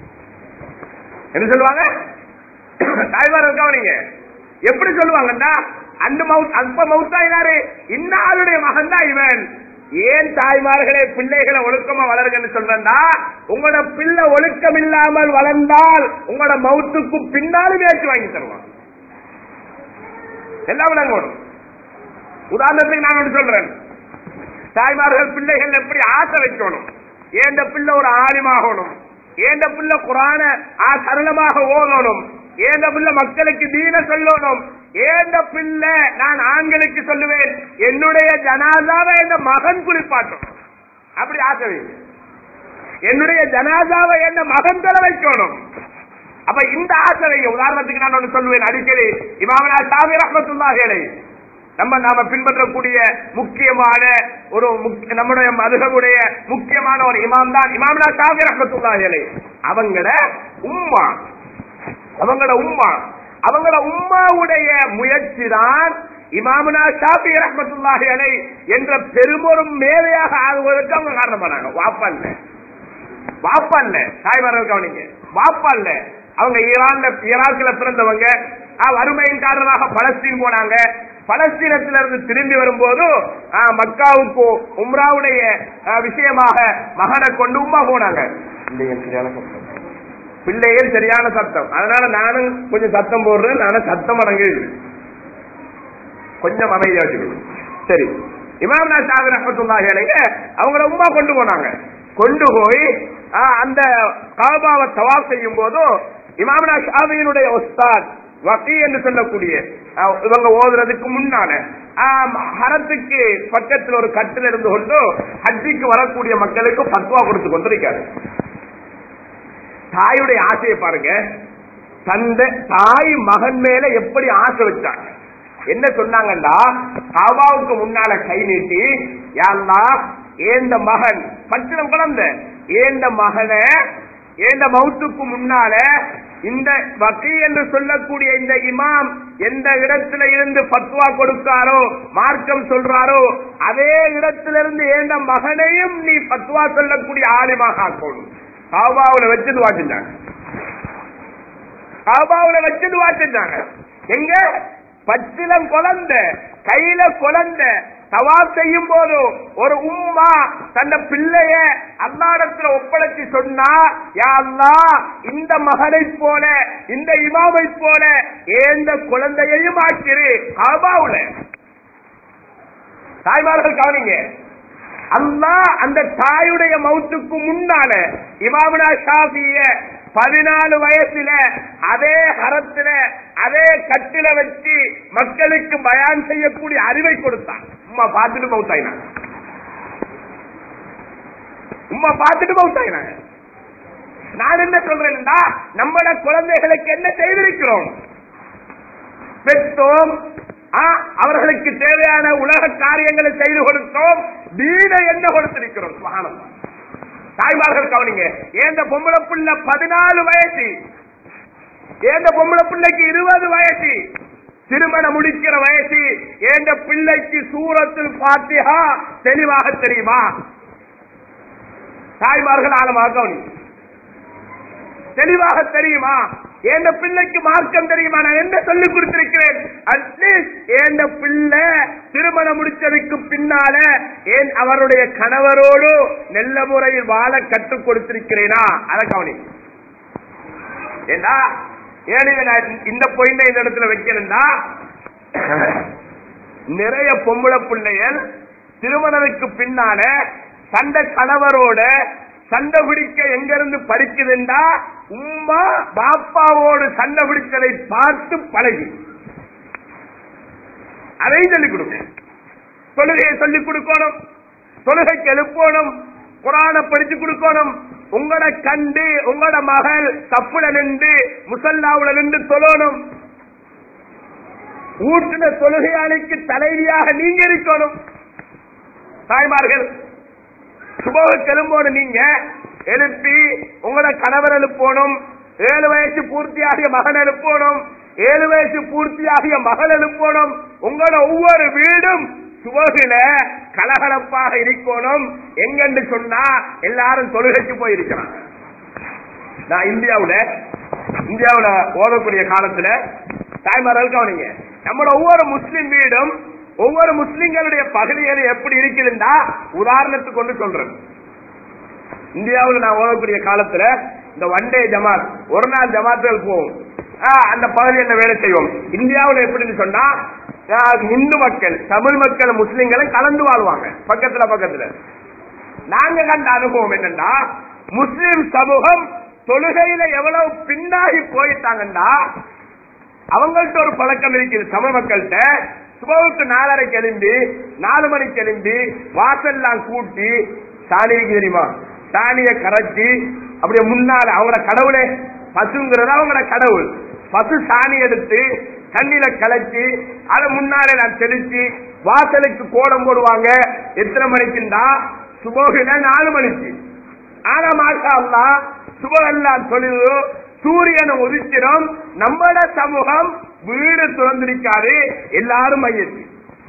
என்ன சொல்லுவாங்க தாய்மார் கவனிங்க எப்படி சொல்லுவாங்கன்னா அந்த மவுத் அல்ப மவுத்தாயினாரு இன்னாருடைய மகன் தான் இவன் ஏன் தாய்மார்களே பிள்ளைகளை ஒழுக்கமா வளருங்கன்னு சொல்றா உங்களோட பிள்ளை ஒழுக்கம் இல்லாமல் வளர்ந்தால் உங்களோட மவுத்துக்கு பின்னாலும் ஏற்று வாங்கி தருவான் எல்லாம் விளங்கணும் உதாரணத்துக்கு நான் ஒன்று சொல்றேன் தாய்மார்கள் பிள்ளைகள் எப்படி ஆசை வைக்கணும் ஏண்ட பிள்ளை ஒரு ஆலிமாகணும் ஏண்ட பிள்ளை குரான சரளமாக ஓதணும் ஏண்ட பிள்ளை மக்களுக்கு தீன சொல்லணும் ஏண்ட பிள்ளை நான் ஆண்களுக்கு சொல்லுவேன் என்னுடைய ஜனாதாவை என் மகன் குளிப்பாட்டும் அப்படி ஆசை வைங்க என்னுடைய ஜனாதாவை என் மகன் தர வைக்கணும் அப்ப இந்த ஆசை வைங்க உதாரணத்துக்கு நான் ஒன்று சொல்லுவேன் அடிக்கடி இமாமனா சாமி ரஹமத்துல்லாஹேலை நம்ம நாம பின்பற்றக்கூடிய முக்கியமான ஒரு நம்முடைய மதுகமுடைய முக்கியமான ஒரு இமாம் தான் இமாமனா சாமி ரஹமத்துல்லாஹேலை அவங்கள உம்மா அவங்களோட உம்மா அவங்களோட உம்மாவுடைய முயற்சி தான் இமாமுனா ஷாபி ரஹமத்துல்லாஹி அலை என்ற பெருமொரும் மேதையாக ஆகுவதற்கு அவங்க காரணமானாங்க வாப்பா இல்ல வாப்பா இல்ல தாய்மார்கள் கவனிங்க வாப்பா இல்ல அவங்க ஈரான்ல ஈராக்ல பிறந்தவங்க வறுமையின் காரணமாக பலஸ்தீன் போனாங்க பலஸ்தீனத்திலிருந்து திரும்பி வரும்போது மக்காவுக்கு உம்ராவுடைய விஷயமாக மகனை கொண்டு உமா போனாங்க பிள்ளைகள் சரியான சத்தம் அதனால நானும் கொஞ்சம் சத்தம் போடுறேன் நானும் சத்தம் அடங்கு கொஞ்சம் அமைதியா வச்சுக்கணும் சரி இமாம்னா சாகர் ரஹமத்துல்லாஹிலைங்க அவங்கள உமா கொண்டு போனாங்க கொண்டு போய் அந்த காபாவை தவாப் செய்யும் போதும் இமாமனா ஷாபியினுடைய ஒஸ்தாத் வக்கி என்று சொல்லக்கூடிய இவங்க ஓதுறதுக்கு முன்னால ஹரத்துக்கு பக்கத்தில் ஒரு கட்டில் இருந்து கொண்டு ஹஜ்ஜிக்கு வரக்கூடிய மக்களுக்கு பத்வா கொடுத்து கொண்டிருக்காரு தாயுடைய ஆசையை பாருங்க தந்த தாய் மகன் மேல எப்படி ஆசை வச்சாங்க என்ன சொன்னாங்கண்டா காவாவுக்கு முன்னால கை நீட்டி யாருந்தா ஏந்த மகன் பச்சிடம் குழந்தை ஏந்த மகனை ஏந்த மவுத்துக்கு முன்னால இந்த வக்கி என்று சொல்லக்கூடிய இந்த இமாம் எந்த இடத்துல இருந்து பத்வா கொடுத்தாரோ மார்க்கம் சொல்றாரோ அதே இடத்திலிருந்து ஏந்த மகனையும் நீ பத்வா சொல்லக்கூடிய ஆலிமாக ஆக்கணும் காபாவுல வச்சது வாச்சிட்டாங்க காபாவுல வச்சது வாச்சிட்டாங்க எங்க பச்சிலம் குழந்தை கையில குழந்தை தவா செய்யும் போது ஒரு உம்மா தந்த பிள்ளைய அல்லாடத்துல ஒப்படைச்சு சொன்னா யா அல்லாஹ் இந்த மகனை போல இந்த இமாமை போல ஏந்த குழந்தையையும் ஆக்கிரு காபாவுல தாய்மார்கள் கவனிங்க அல்லாஹ் அந்த தாயுடைய மௌத்துக்கு முன்னால இமாமுனா ஷாஃபிய பதினாலு வயசுல அதே ஹரத்துல அதே கட்டில வச்சு மக்களுக்கு பயான் செய்யக்கூடிய அறிவை கொடுத்தான் உம்மா பார்த்துட்டு மவுத்தாயினாங்க உம்மா பார்த்துட்டு மவுத்தாயினாங்க நான் என்ன சொல்றேன்னா நம்மட குழந்தைகளுக்கு என்ன செய்திருக்கிறோம் பெற்றோம் ஆ, அவர்களுக்கு தேவையான உலக காரியங்களை செய்து கொடுத்தோம் வீட என்ன கொடுத்திருக்கிறோம் சுபஹானல்லாஹ். தாய்மார்கள் கவனிங்க ஏந்த பொம்பளை புள்ள பதினாலு வயசு ஏந்த பொம்பளை பிள்ளைக்கு இருபது வயசு திருமணம் முடிக்கிற வயசு ஏந்த பிள்ளைக்கு சூரத்தில் பாத்தியா தெளிவாக தெரியுமா தாய்மார்கள் ஆழமாக கவனிங்க தெளிவாக தெரியுமா என் பிள்ளைக்கு மார்க்கம் தெரியுமா நான் என்ன சொல்லிக் கொடுத்திருக்கிறேன் அட்லீஸ்ட் என் பிள்ளை திருமணம் முடிச்சதுக்கு பின்னால ஏன் அவருடைய கணவரோடு நல்ல முறையில் வாழ கற்றுக் கொடுத்திருக்கிறேனா அதை கவனி ஏண்டா ஏன் இதை நான் இந்த பொயிண்ட இந்த இடத்துல வைக்கிறேன்டா நிறைய பொம்பளை பிள்ளைகள் திருமணத்துக்கு பின்னால சண்டை கணவரோட சண்டை பிடிக்க எங்க இருந்து படிக்குதுண்டா உம்மா பாப்பாவோடு சண்டை பிடிச்சதை பார்த்து பழகி அதையும் சொல்லிக் கொடுங்க தொழுகையை சொல்லிக் கொடுக்கணும் தொழுகைக்கு எழுப்பணும் குரான படிச்சு கொடுக்கணும் உங்களோட கண்டு உங்களோட மகள் தப்புல நின்று முசல்லாவுல நின்று தொழணும் ஊட்டின தொழுகையாளிக்கு தலைவியாக நீங்க இருக்கணும் தாய்மார்கள் சுபவுக்கு எழும்போடு நீங்க எழுப்பி உங்களோட கணவர் எழுப்பணும் ஏழு வயசு பூர்த்தியாகிய மகன் எழுப்பணும் ஏழு வயசு பூர்த்தியாகிய மகள் எழுப்பணும் உங்களோட ஒவ்வொரு வீடும் சுவகுல கலகலப்பாக இருக்கணும் எங்கன்னு சொன்னா எல்லாரும் தொழுகைக்கு போயிருக்கிறாங்க நான் இந்தியாவுல இந்தியாவுல ஓதக்கூடிய காலத்துல தாய்மார்கள் கவனிங்க நம்மளோட ஒவ்வொரு முஸ்லிம் வீடும் ஒவ்வொரு முஸ்லிம்களுடைய பகுதிகள் எப்படி இருக்குதுன்னா உதாரணத்துக்கு கொண்டு சொல்றேன் இந்தியாவில் நான் ஓதக்கூடிய காலத்துல இந்த ஒன் டே ஜமாத் ஒரு நாள் ஜமாத்துகள் போவோம் ஆ, அந்த பகுதியில் வேலை செய்வோம் இந்தியாவில் எப்படின்னு சொன்னா ஆ, இந்து மக்கள் தமிழ் மக்கள் முஸ்லிம்களும் கலந்து வாழ்வாங்க பக்கத்துல பக்கத்துல நாங்க கண்ட அனுபவம் என்னன்னா முஸ்லிம் சமூகம் தொழுகையில எவ்வளவு பின்னாகி போயிட்டாங்கன்னா அவங்கள்ட்ட ஒரு பழக்கம் இருக்குது தமிழ் மக்கள்கிட்ட சுபவுக்கு நாலரை கிளம்பி நாலு மணி கிளம்பி வாசல்லாம் கூட்டி சாணி இருக்கு தெரியுமா சாணியை கரைச்சி அப்படியே முன்னால அவங்களோட கடவுளே பசுங்கிறது அவங்களோட கடவுள் பசு சாணி எடுத்து தண்ணியில கலைச்சி அதை முன்னாலே நான் தெளிச்சு வாசலுக்கு கோலம் போடுவாங்க எத்தனை மணிக்குண்டா சுபோகில நாலு மணிக்கு ஆனா மாஷா அல்லா சுபகெல்லாம் தொழுது சூரியனை உதிச்சிடும் நம்மட சமூகம் வீடு திறந்திருக்காது எல்லாரும் மையத்து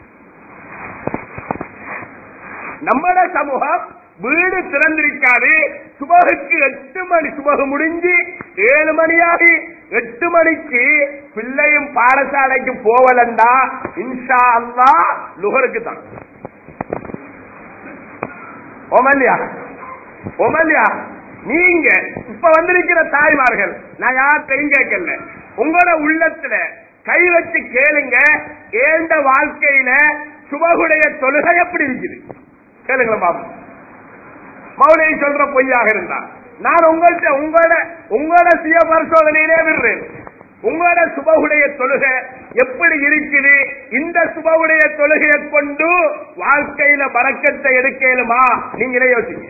நம்மட சமூகம் வீடு திறந்திருக்காது சுபகுக்கு எட்டு மணி சுபகு முடிஞ்சு ஏழு மணியாகி எட்டு மணிக்கு பிள்ளையும் பாடசாலைக்கு போவலண்டா இன்ஷா அல்லா லுகருக்கு தான் ஓமல்யா ஓமல்யா நீங்க இப்ப வந்திருக்கிற தாய்மார்கள் நான் யார்கிட்டையும் கேட்கல உங்களோட உள்ளத்துல கை வச்சு கேளுங்க ஏந்த வாழ்க்கையில சுபகுடைய தொழுகை எப்படி இருக்குது கேளுங்களேன் பாபு மௌலியை சொல்ற பொய்யாக இருந்தா நான் உங்கள்கிட்ட உங்களோட உங்களோட சுய பரிசோதனையிலே விடுறேன் உங்களோட சுபகுடைய தொழுகை எப்படி இருக்குது இந்த சுபவுடைய தொழுகையை கொண்டு வாழ்க்கையில பறக்கத்தை எடுக்கலுமா நீங்களே யோசிங்க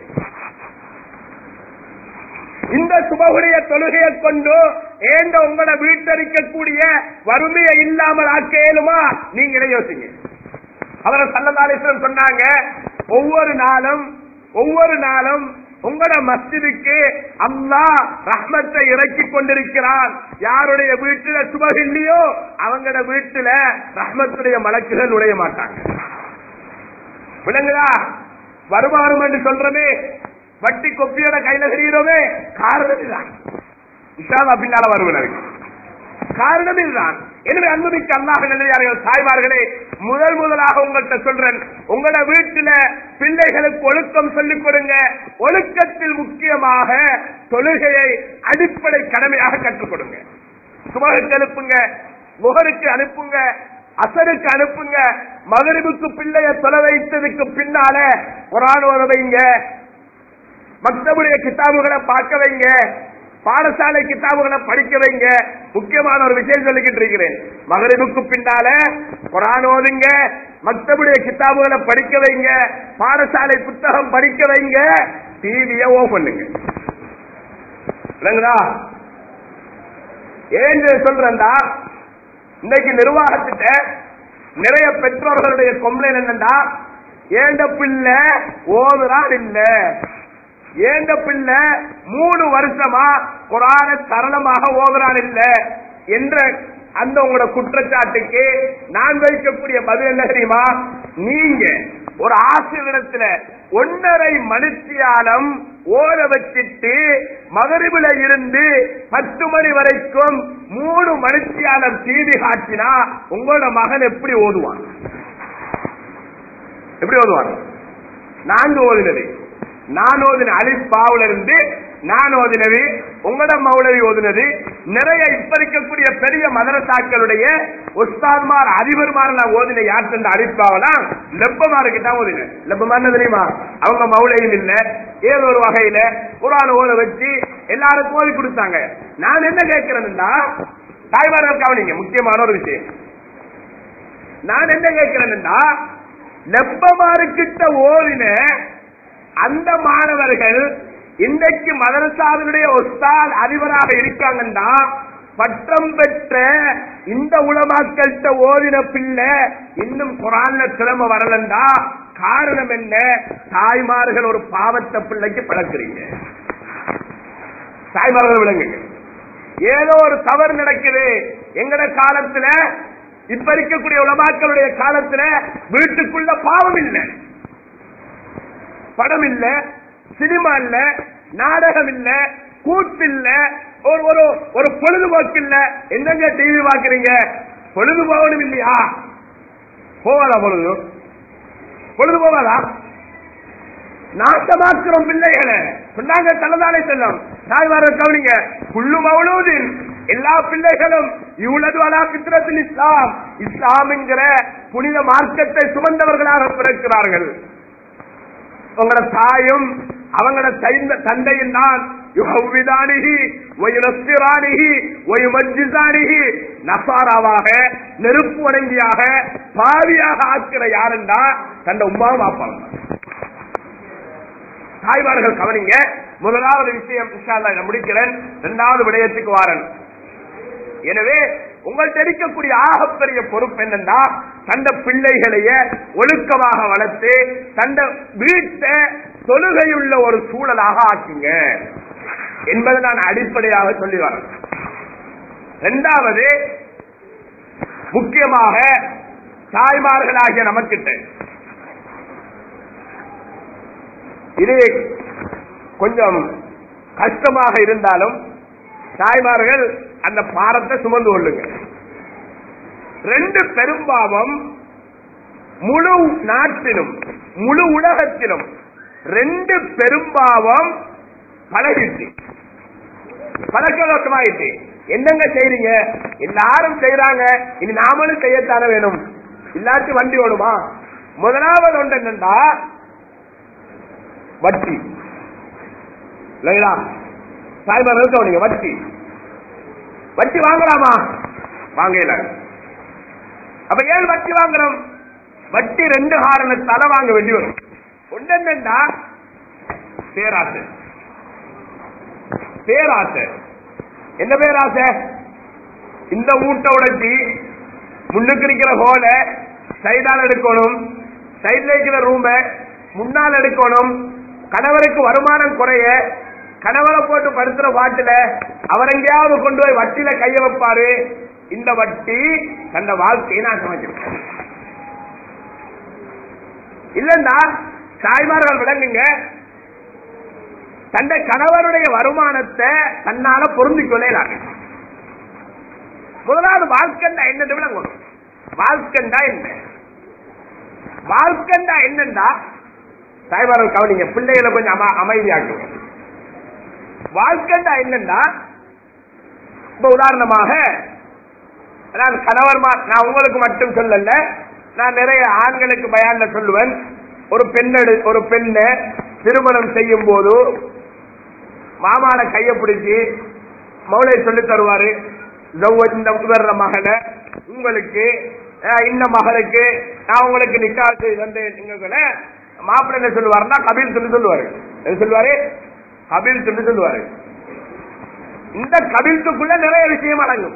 இந்த சுபகுடைய தொழுகையை கொண்டு ஏண்ட உங்களோட வீட்டரிக்கக்கூடிய வறுமையை இல்லாமல் ஆக்க இயலுமா நீங்களே யோசிங்க அவரை சல்லதாலேஸ்வரம் சொன்னாங்க ஒவ்வொரு நாளும் ஒவ்வொரு நாளும் உங்களோட மஸ்ஜிதுக்கு அல்லாஹ் ரஹ்மத்தை இறக்கி கொண்டிருக்கிறான் யாருடைய வீட்டுல சுபகு இல்லையோ அவங்களோட வீட்டுல ரஹ்மத்துடைய மலக்குகள் நுழைய மாட்டாங்க விளங்குதா வருமானம் என்று சொல்றமே வட்டி கொப்பியோட கையில தெரிகிறோமே காரணம் இதுதான் இஷாதா பின்னால வருவனர் காரணம் இதுதான் எனவே அன்புமிக்க அல்லாஹ் நல்லதார்கள் தாய்மார்களே முதல் முதலாக உங்கள்கிட்ட சொல்றேன் உங்களோட வீட்டுல பிள்ளைகளுக்கு ஒழுக்கம் சொல்லிக் கொடுங்க ஒழுக்கத்தில் முக்கியமாக தொழுகையை அடிப்படை கடமையாக கற்றுக் கொடுங்க சுமகுக்கு அனுப்புங்க முகருக்கு அனுப்புங்க அசருக்கு அனுப்புங்க மகரிபுக்கு பிள்ளைய தொலை வைத்ததுக்கு பின்னால குரான் ஓத வைங்க மக்தபுடைய கிதாபுகளை பார்க்க வைங்க பாடசாலை கிதாபுகளை படிக்க வைங்க முக்கியமான ஒரு விஷயம் சொல்லிக்கிட்டு இருக்கிறேன் மகரிபுக்கு பின்னால குரான் ஓதுங்க மக்தபுடைய கிதாபுகளை படிக்க வைங்க பாடசாலை புத்தகம் படிக்க வைங்க டிவிய ஓ பண்ணுங்க விளங்குதா ஏன் சொல்றேன்டா இன்னைக்கு நிர்வாகத்திட்ட நிறைய பெற்றோர்களுடைய கம்ப்ளைண்ட் என்னண்டா ஏண்ட பிள்ளை ஓதுறான் இல்ல ஏண்ட பிள்ளை மூணு வருஷமா குரான சரளமாக ஓதுறான் இல்ல என்ற அந்த உங்களோட குற்றச்சாட்டுக்கு நான் வைக்கக்கூடிய பதில் என்ன தெரியுமா நீங்க ஒரு ஆசிரியரிடத்துல ஒன்னரை மனுஷியாலம் ஓட வச்சிட்டு மகரிபில இருந்து பத்து மணி வரைக்கும் மூணு மனுஷியாலம் தீதி காட்டினா உங்களோட மகன் எப்படி ஓதுவான் எப்படி ஓதுவான் நான் ஓதினது நான் ஓதின அலிப்பாவுல இருந்து நான் ஓதினது உங்களோட மௌலவி ஓதினது நிறைய இப்ப இருக்கக்கூடிய பெரிய மதரசாக்களுடைய உஸ்தாத்மார் அதிபர்மார் நான் ஓதின யார் தந்த அலிப்பாவெல்லாம் லெப்பமாருக்கு தான் ஓதினேன் லெப்பமார் தெரியுமா அவங்க மௌலையும் இல்ல ஏதோ ஒரு வகையில குரான் ஓத வச்சு எல்லாருக்கும் ஓதி கொடுத்தாங்க நான் என்ன கேட்கிறேன்னா தாய்மார்கள் கவனிங்க முக்கியமான ஒரு விஷயம் நான் என்ன கேட்கிறேன்னா லெப்பமாருக்கிட்ட ஓதின அந்த மாணவர்கள் இன்றைக்கு மதரசாவினுடைய ஒஸ்தால் அதிபராக இருக்காங்கன்னா பட்டம் பெற்ற இந்த உலமாக்கள்கிட்ட ஓதின பிள்ளை இன்னும் குரான்ல திறமை வரலண்டா காரணம் என்ன தாய்மார்கள் ஒரு பாவத்தை பிள்ளைக்கு பழக்கிறீங்க தாய்மார்கள் விளங்குங்க ஏதோ ஒரு தவறு நடக்குது எங்கட காலத்துல இப்ப இருக்கக்கூடிய உலமாக்களுடைய காலத்துல வீட்டுக்குள்ள பாவம் இல்லை படம் இல்ல சினிமா இல்ல நாடகம் இல்ல கூத்து இல்ல ஒரு ஒரு ஒரு பொழுதுபோக்கு இல்ல என்னங்க டிவி பாக்குறீங்க பொழுது போகணும் இல்லையா போவாதா பொழுது பொழுது போவாதா நாசமாக்குறோம் பிள்ளைகளை சொன்னாங்க தலதாலே செல்லம் தாய்மார கவனிங்க புல்லு மௌலூதின் எல்லா பிள்ளைகளும் இவ்வளவு அலா பித்திரத்தில் இஸ்லாம் இஸ்லாம் என்கிற புனித மார்க்கத்தை சுமந்தவர்களாக பிறக்கிறார்கள் உங்களோட தாயும் அவங்களோட தைந்த- தந்தையும் தான் யுகவிதானிகி ஒயுனஸ்திரானிகி ஒயுமஜிசானிகி நசாராவாக நெருப்பு வணங்கியாக பாவியாக ஆக்கிற யாருண்டா தந்த உமாவும் ஆப்பாங்க தாய்மார்கள் கவனிங்க முதலாவது விஷயம் இன்ஷா அல்லாஹ் இதை முடிக்கிறேன் இரண்டாவது விடயத்துக்கு வாரன் எனவே உங்கள்ட்ட இருக்கக்கூடிய ஆகப்பெரிய பொறுப்பு என்னன்னா தந்த பிள்ளைகளைய ஒழுக்கமாக வளர்த்து தந்த வீட்டை தொழுகையுள்ள ஒரு சூழலாக ஆக்குங்க என்பதை நான் அடிப்படையாக சொல்லி வரேன் இரண்டாவது முக்கியமாக தாய்மார்களாகிய நமக்கிட்ட இது கொஞ்சம் கஷ்டமாக இருந்தாலும் தாய்மார்கள் அந்த பாரத்தை சுமந்து கொள்ளுங்க ரெண்டு பெரும்பாவம் முழு நாட்டிலும் முழு உலகத்திலும் ரெண்டு பெரும்பாவம் பழகிட்டு பழக்கவழக்கமாயிட்டு என்னங்க செய்றீங்க எல்லாரும் செய்யறாங்க இனி நாமளும் செய்யத்தானே வேணும் இல்லாட்டி வண்டி ஓடுமா முதலாவது ஒன்று என்னன்னா வட்டி இல்லைங்களா தாய்மார்கள் கவனிங்க வட்டி வட்டி வாங்கலாமா வாங்கல அப்ப ஏன் வட்டி வாங்குறோம் வட்டி ரெண்டு காரணத்தால வாங்க வேண்டி வரும் ஒன்று என்னன்னா பேராசை பேராசை என்ன பேராசை இந்த ஊட்ட உடைச்சி முன்னுக்கு இருக்கிற ஹோல சைடால் எடுக்கணும் சைட்ல இருக்கிற ரூம முன்னால் எடுக்கணும் கணவருக்கு வருமானம் குறைய கணவரை போட்டு படுத்துற பாட்டுல அவர் எங்கேயாவது கொண்டு போய் வட்டியில கைய வைப்பாரு இந்த வட்டி தந்த வாழ்க்கையை நான் சமைச்சிருக்கேன் இல்லன்னா தாய்மார்கள் விளங்குங்க தந்த கணவருடைய வருமானத்தை தன்னால பொருந்திக் கொள்ளலாம் முதலாவது வாழ்க்கண்டா என்னது விளங்கணும் வாழ்க்கண்டா என்ன வாழ்க்கண்டா என்னண்டா தாய்மார்கள் கவனிங்க பிள்ளைகளை கொஞ்சம் அம- அமைதியாக்குங்க வாழ்க்கண்டா என்னண்டா இப்ப உதாரணமாக நான் கணவர்மா நான் உங்களுக்கு மட்டும் சொல்லல நான் நிறைய ஆண்களுக்கு பயான்ல சொல்லுவேன் ஒரு பெண்ணெடு ஒரு பெண்ணை திருமணம் செய்யும் போது மாமாட கைய பிடிச்சி மௌலை சொல்லி தருவாரு ஜவ்வஜ் இந்த வர்ற மகனை உங்களுக்கு அஹ், இந்த மகனுக்கு நான் உங்களுக்கு நிக்கா செய்து தந்தேன் மாப்பிள்ளை என்ன சொல்லுவாருன்னா கபில் சொல்லி சொல்லுவாரு என்ன சொல்லுவாரு கபில் சொல்லி சொல்லுவாரு இந்த கபில்த்துக்குள்ள நிறைய விஷயம் அடங்கும்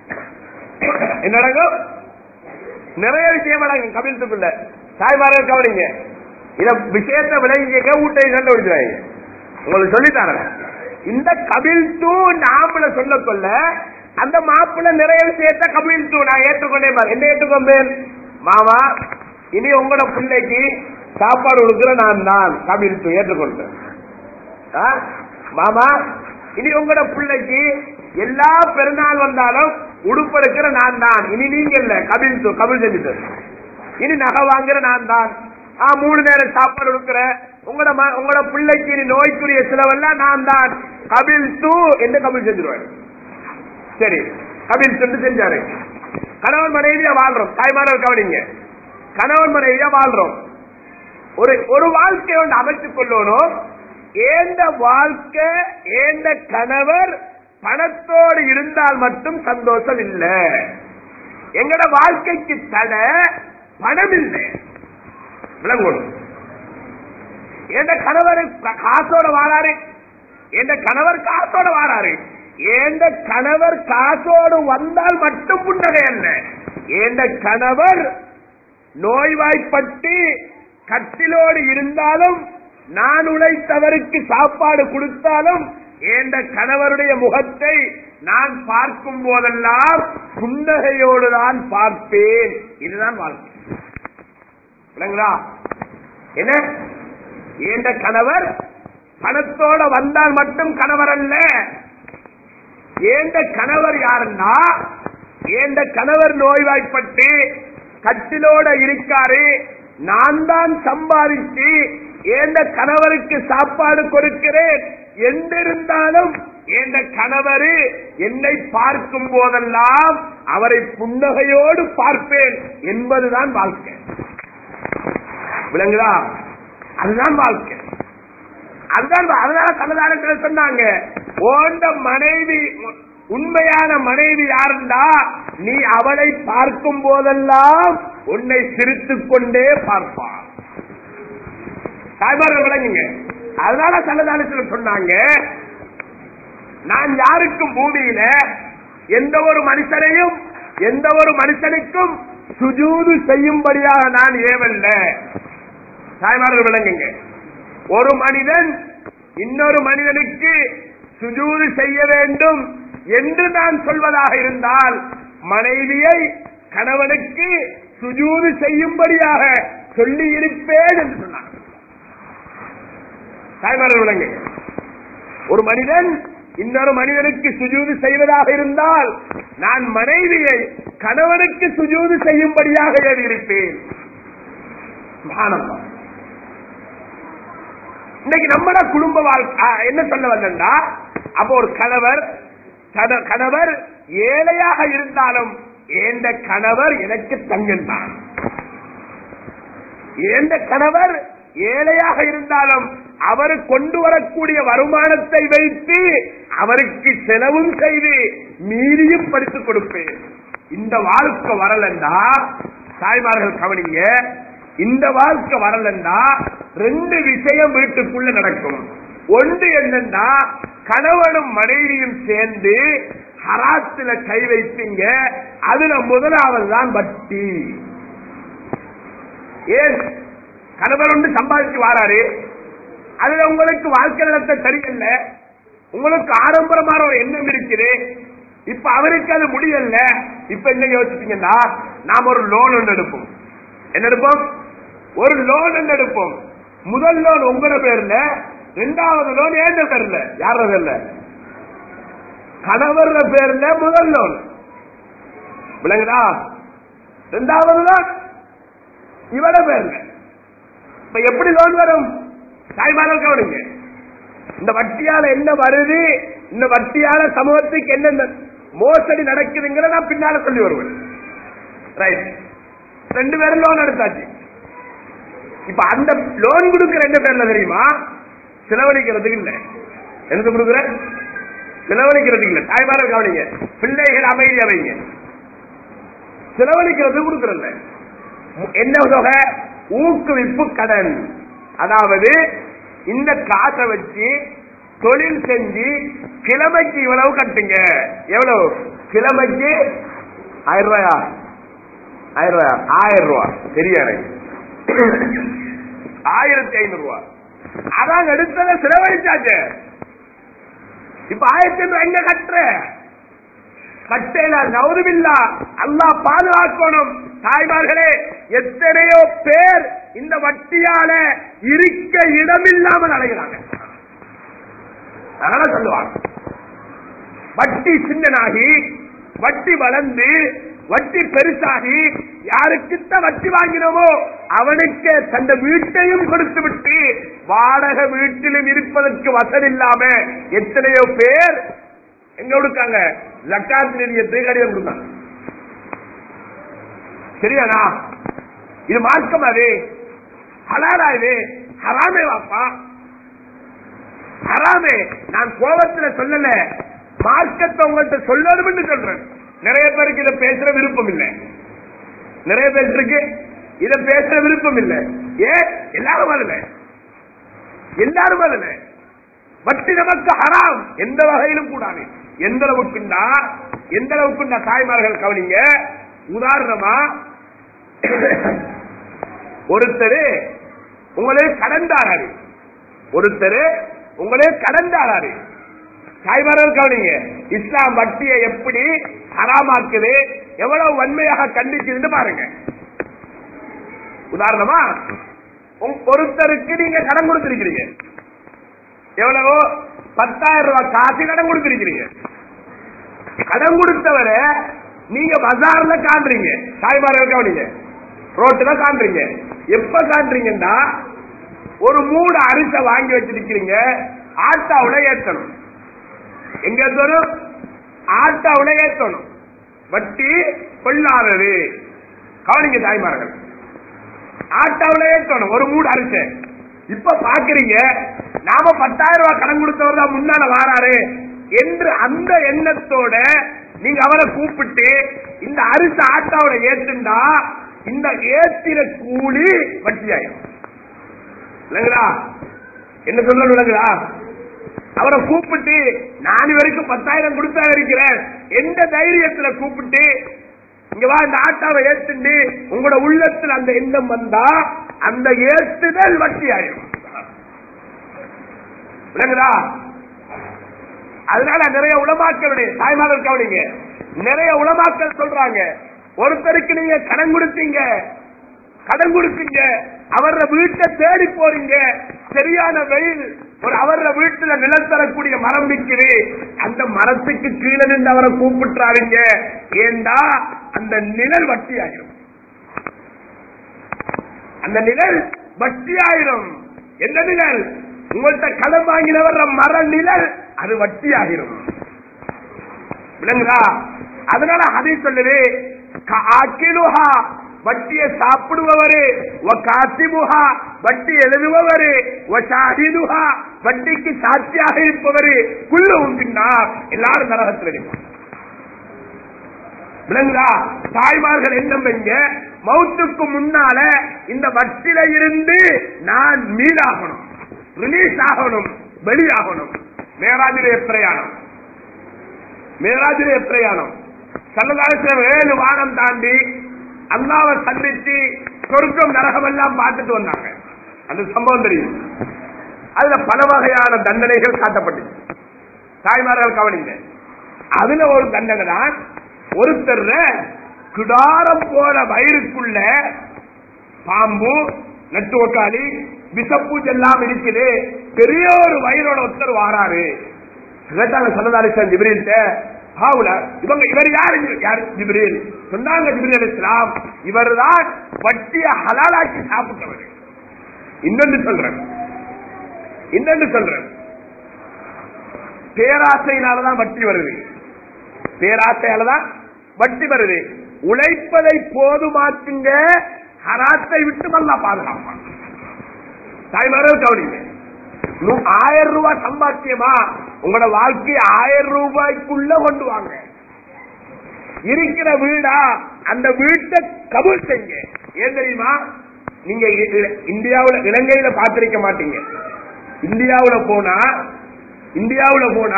என்ன அடங்கும் நிறைய விஷயம் அடங்கும் கபில்த்துக்குள்ள தாய்மார்கள் கவனிங்க இத விஷயத்தை விளங்கிக்க ஊட்டை கண்டுபிடிச்சாங்க உங்களுக்கு சொல்லித்தரேன் இந்த கபில் தூ நாமள சொல்ல கொள்ள அந்த மாப்பிள்ள நிறைய விஷயத்த கபில் தூ நான் ஏற்றுக்கொண்டேன் பாரு. என்ன ஏற்றுக்கொண்டேன் மாமா இனி உங்களோட பிள்ளைக்கு சாப்பாடு கொடுக்கிற நான் தான் கபில் தூ ஏற்றுக்கொண்டேன் ஆ? மாமா இனி உங்களோட பிள்ளைக்கு எல்லா பெருநாள் வந்தாலும் உடுப்பெடுக்கிற நான் தான் இனி நீங்க இல்ல கபில் தூ கபில் செஞ்சுட்டு இனி நகை வாங்குற நான் தான் ஆ மூணு நேரம் சாப்பாடு கொடுக்கிற உங்களோட ம- உங்களோட பிள்ளைக்கு இனி நோய்க்குரிய செலவெல்லாம் நான் தான் கபில் தூ என்று கபில் செஞ்சிருவாரு சரி கபில் சென்று செஞ்சாரு கணவன் மனைவியா வாழ்றோம் தாய்மார்கள் கவனிங்க கணவன் மனைவியா வாழ்றோம் ஒரு ஒரு வாழ்க்கை ஒன்று அமைத்துக் கொள்ளணும் ஏந்த வாழ்க்கை ஏந்த கணவர் பணத்தோடு இருந்தால் மட்டும் சந்தோஷம் இல்ல எங்கட வாழ்க்கைக்கு தடை பணம் இல்லை விளங்கணும் எந்த கணவர் கா- காசோட வாழாரு எந்த கணவர் காசோட வாழாரு எந்த கணவர் காசோடு வந்தால் மட்டும் புன்னகை அல்ல எந்த கணவர் நோய்வாய்ப்பட்டு கட்டிலோடு இருந்தாலும் நான் உழைத்தவருக்கு சாப்பாடு கொடுத்தாலும் எந்த கணவருடைய முகத்தை நான் பார்க்கும் போதெல்லாம் புன்னகையோடு தான் பார்ப்பேன் இதுதான் வாழ்க்கை விளங்குதா என்ன ஏண்ட கணவர் பணத்தோட வந்தால் மட்டும் கணவர் அல்ல ஏண்ட கணவர் யாருன்னா ஏண்ட கணவர் நோய்வாய்ப்பட்டு கட்டிலோட இருக்காரு நான் தான் சம்பாதிச்சு ஏண்ட கணவருக்கு சாப்பாடு கொடுக்கிறேன் என்றிருந்தாலும் ஏண்ட கணவர் என்னை பார்க்கும் போதெல்லாம் அவரை புன்னகையோடு பார்ப்பேன் என்பதுதான் வாழ்க்கை விளங்குதா அதுதான் வாழ்க்கை அதுதான் வா- அதனால சமுதாயத்தில் சொன்னாங்க ஓண்ட மனைவி உண்மையான மனைவி யாருண்டா நீ அவளை பார்க்கும் போதெல்லாம் உன்னை சிரித்துக் கொண்டே பார்ப்பான் தாய்மார்கள் விளங்குங்க அதனால சமுதாயத்தில் சொன்னாங்க நான் யாருக்கும் பூமியில எந்த ஒரு மனுஷனையும் எந்த ஒரு மனுஷனுக்கும் சுஜூது செய்யும்படியாக நான் ஏவல்ல தாய்மார்கள் விளங்குங்க ஒரு மனிதன் இன்னொரு மனிதனுக்கு சுஜூது செய்ய வேண்டும் என்று நான் சொல்வதாக இருந்தால் மனைவியை கணவனுக்கு சுஜூது செய்யும்படியாக சொல்லி இருப்பேன் என்று சொன்னார் தாய்மார்கள் விளங்குங்க ஒரு மனிதன் இன்னொரு மனிதனுக்கு சுஜூது செய்வதாக இருந்தால் நான் மனைவியை கணவனுக்கு சுஜூது செய்யும்படியாக எழுதியிருப்பேன் சுப்ஹானல்லாஹ். இன்னைக்கு நம்மட குடும்ப வாழ்க்கை என்ன சொல்ல வந்தா அப்போ ஒரு கணவர் கண- கணவர் ஏழையாக இருந்தாலும் ஏந்த கணவர் எனக்கு தங்கன் தான் ஏந்த கணவர் ஏழையாக இருந்தாலும் அவர் கொண்டு வரக்கூடிய வருமானத்தை வைத்து அவருக்கு செலவும் செய்து மீறியும் படித்துக் கொடுப்பேன் இந்த வாழ்க்கை வரலண்டா தாய்மார்கள் கவனிங்க இந்த வாழ்க்கை வரலண்டா ரெண்டு விஷயம் வீட்டுக்குள்ள நடக்கும் ஒன்று என்னன்னா கணவனும் மனைவியும் சேர்ந்து ஹராத்துல கை வைப்பீங்க அதுல முதலாவது தான் வட்டி ஏன் கணவர் ஒன்று சம்பாதிச்சு வாராரு அதுல உங்களுக்கு வாழ்க்கை நடத்த சரியில்லை உங்களுக்கு ஆடம்பரமான ஒரு எண்ணம் இருக்குது இப்ப அவருக்கு அது முடியல இப்ப என்ன யோசிச்சீங்கன்னா நாம ஒரு லோன் ஒன்று எடுப்போம் என்ன எடுப்போம் ஒரு லோன் ஒன்று எடுப்போம் முதல் லோன் உங்களோட பேர்ல ரெண்டாவது லோன் ஏண்ட பேர்ல யார பேர்ல கணவர் பேர்ல முதல் லோன் விளங்குதா ரெண்டாவது லோன் இவட பேர்ல இப்ப எப்படி லோன் வரும் தாய்மார்கள் கவனிங்க இந்த வட்டியால என்ன வருது இந்த வட்டியால சமூகத்துக்கு என்ன மோசடி நடக்குதுங்கிற நான் பின்னால சொல்லி வருவேன் ரைட் ரெண்டு பேரும் லோன் எடுத்தாச்சு இப்ப அந்த லோன் கொடுக்க ரெண்டு பேர்ல தெரியுமா செலவழிக்கிறதுக்கு இல்ல என்ன கொடுக்குற செலவழிக்கிறது இல்ல தாய்மார்கள் கவனிங்க பிள்ளைகள் அமைதி அமைங்க செலவழிக்கிறது கொடுக்கறல்ல என்ன தொகை ஊக்குவிப்பு கடன் அதாவது இந்த காசை வச்சு தொழில் செஞ்சு கிழமைக்கு இவ்வளவு கட்டுங்க எவ்வளவு கிழமைக்கு ஆயிரம் ரூபாயா ஆயிரம் ரூபாயா ஆயிரம் ரூபாய் தெரிய எனக்கு ஆயிரத்தி ஐநூறு ரூபாய் அதான் எடுத்ததை செலவழிச்சாச்சு இப்ப ஆயிரத்தி ஐநூறு எங்க கட்டுற கட்டையில நவருமில்லா அல்லா பாதுகாக்கணும் தாய்மார்களே எத்தனையோ பேர் இந்த வட்டியால இருக்க இடமில்லாமல் அடைகிறாங்க அதனால சொல்லுவாங்க வட்டி சின்னனாகி வட்டி வளர்ந்து வட்டி பெருசாகி யாருக்கிட்ட வட்டி வாங்கினோமோ அவனுக்கு தந்த வீட்டையும் கொடுத்து விட்டு வாடகை வீட்டிலும் இருப்பதற்கு வசதி இல்லாம எத்தனையோ பேர் எங்க கொடுக்காங்க லக்காத் நிதியத்தை கடிதம் கொடுத்தாங்க சரியானா இது மார்க்கம் அது ஹலாலா இது ஹராமே வாப்பா ஹராமே நான் கோபத்துல சொல்லல மார்க்கத்தை உங்கள்கிட்ட சொல்லணும்னு சொல்றேன் நிறைய பேருக்கு இதை பேசுற விருப்பம் இல்லை நிறைய பேருக்கு இதை பேசுற விருப்பம் இல்லை ஏன் எல்லாரும் வரல எல்லாரும் வரல வட்டி நமக்கு ஹராம் எந்த வகையிலும் கூடாது எந்த அளவுக்குண்டா எந்த அளவுக்குண்டா தாய்மார்கள் கவனிங்க உதாரணமா ஒருத்தர் உங்களே கடந்தாராரு ஒருத்தர் உங்களே கடந்தாராரு தாய்மார்கள் கவனிங்க இஸ்லாம் வட்டியை எப்படி ஹராமாக்குது எவ்வளவு வன்மையாக கண்டிக்குதுன்னு பாருங்க உதாரணமா உங்க- ஒருத்தருக்கு நீங்க கடன் கொடுத்திருக்கிறீங்க எவ்வளவு பத்தாயிரம் ரூபாய் காசு கடன் கொடுத்திருக்கிறீங்க கடன் கொடுத்தவரை நீங்க பஜார்ல காண்றீங்க தாய்மார்கள் கவனிங்க ரோட்டுல காண்றீங்க எப்ப காண்றீங்கன்னா ஒரு மூணு அரிசை வாங்கி வச்சிருக்கிறீங்க ஆட்டாவுல ஏத்தணும் எங்க ஏத்தணும் ஆட்டாவுல ஏத்தணும் வட்டி கொள்ளாதது கவனிங்க தாய்மார்கள் ஆட்டாவுல ஏத்தணும் ஒரு மூடு அரிசை இப்ப பாக்குறீங்க நாம பத்தாயிரம் ரூபாய் கடன் கொடுத்தவர் தான் முன்னால வாராரு என்று அந்த எண்ணத்தோட நீங்க அவரை கூப்பிட்டு இந்த அரிசி ஆட்டாவோட ஏத்துண்டா இந்த ஏத்திர கூலி வட்டியாயிரும் இல்லைங்களா என்ன சொல்ல விளங்குதா அவரை கூப்பிட்டு நான் வரைக்கும் பத்தாயிரம் கொடுத்தா இருக்கிறேன் எந்த தைரியத்துல கூப்பிட்டு இங்க வா இந்த ஆட்டாவை ஏத்துண்டு உங்களோட உள்ளத்துல அந்த எண்ணம் வந்தா அந்த ஏத்துதல் வட்டி ஆயிரும் விளங்குதா அதனால நிறைய உலமாக்களுடைய தாய்மார்கள் கவனிங்க நிறைய உலமாக்கள் சொல்றாங்க ஒருத்தருக்கு நீங்க கடன் கொடுத்தீங்க கடன் கொடுத்தீங்க அவர வீட்டை தேடி போறீங்க சரியான வெயில் ஒரு அவர வீட்டுல நிழல் தரக்கூடிய மரம் நிக்குது அந்த மரத்துக்கு கீழே நின்று அவரை கூப்பிட்டுறாருங்க ஏண்டா அந்த நிழல் வட்டி ஆகிரும் அந்த நிழல் வட்டி ஆயிரும் என்ன நிழல் உங்கள்கிட்ட கடன் வாங்கினவர் மர நிழல் அது வட்டி ஆகிரும் விளங்குதா அதனால அதை சொல்லுது காக்கிலுஹா வட்டியை சாப்பிடுபவரு ஒ காசிமுகா வட்டி எழுதுபவரு ஒ ஷாஹிதுஹா வட்டிக்கு சாட்சியாக இருப்பவரு குள்ள உண்டுன்னா எல்லாரும் நரகத்தில் இருப்பாங்க விளங்குதா தாய்மார்கள் என்ன வைங்க மௌத்துக்கு முன்னால இந்த வட்டில இருந்து நான் மீளாகணும் ரிலீஸ் ஆகணும் வெளியாகணும் மேராஜிலே பிரயாணம் மேராஜிலே பிரயாணம் சல்லதாசம் ஏழு வானம் தாண்டி அல்லாவை சந்திச்சு சொர்க்கம் நரகம் எல்லாம் பார்த்துட்டு வந்தாங்க அந்த சம்பவம் தெரியும் அதுல பல வகையான தண்டனைகள் காட்டப்பட்டுச்சு தாய்மார்கள் கவனிங்க அதுல ஒரு தண்டனை தான் ஒருத்தர் கிடாரம் போல வயிறுக்குள்ள பாம்பு நட்டுவக்காளி விசப்பூஜை எல்லாம் இருக்குது பெரிய ஒரு வயிறோட ஒருத்தர் வாராரு கேட்டாங்க சல்லதாலிசன் ஜிப்ரீல்ட்ட ஹாவுல இவங்க இவர் யாரு யார் ஜிப்ரீல் சொன்னாங்க ஜிப்ரீல் இஸ்லாம் இவர்தான் வட்டிய ஹலாலாக்கி சாப்பிட்டவர் இன்னொன்று சொல்றேன் இன்னொன்று சொல்றேன் பேராசையினாலதான் வட்டி வருது பேராசையாலதான் வட்டி வருது உழைப்பதை போதுமாக்குங்க ஹராத்தை விட்டு நல்லா பாதுகாப்பான் தாய்மார்கள் கவனிங்க நூ- ஆயிரம் ரூபாய் சம்பாத்தியமா உங்களோட வாழ்க்கையை ஆயிரம் ரூபாய்க்குள்ள கொண்டு வாங்க இருக்கிற வீடா அந்த வீட்டை கபூல் செய்யுங்க ஏன் தெரியுமா நீங்க இ- இ- இந்தியாவுல இலங்கையில பார்த்திருக்க மாட்டீங்க இந்தியாவுல போனா இந்தியாவுல போனா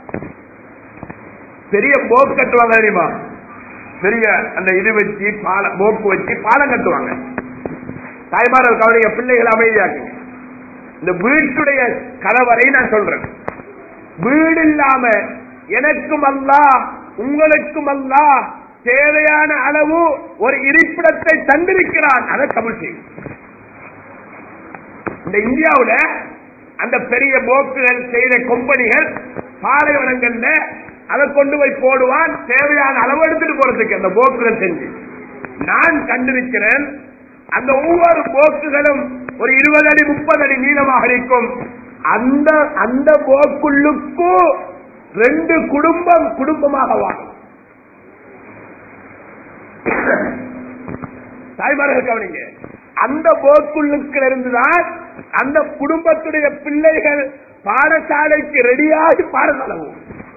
பெரிய போக் கட்டுவாங்க தெரியுமா பெரிய அந்த இது வச்சு பாலம் போக்கு வச்சு பாலம் கட்டுவாங்க தாய்மார்கள் கவலைய பிள்ளைகள் அமைதியாக்குங்க இந்த வீட்டுடைய கலவரை நான் சொல்றேன் வீடு இல்லாம எனக்கும் அல்ல உங்களுக்கும் அல்ல தேவையான அளவு ஒரு இருப்பிடத்தை தந்திருக்கிறான் அதை தமிழ் செய்யும் இந்த இந்தியாவுல அந்த பெரிய போக்குகள் செய்த கம்பெனிகள் பாலைவனங்கள்ல அதை கொண்டு போய் போடுவான் தேவையான அளவு எடுத்துட்டு போறதுக்கு அந்த போக்குகள் செஞ்சு நான் கண்டிருக்கிறேன் அந்த ஒவ்வொரு போக்குகளும் ஒரு இருபது அடி முப்பது அடி நீளமாக இருக்கும் அந்த அந்த போக்குள்ளுக்கும் ரெண்டு குடும்பம் குடும்பமாக வாழும் தாய்மார்கள் கவனிங்க அந்த போக்குள்ளுக்கு இருந்துதான் அந்த குடும்பத்துடைய பிள்ளைகள் பாடசாலைக்கு ரெடியாகி பாடசாலை போகும்.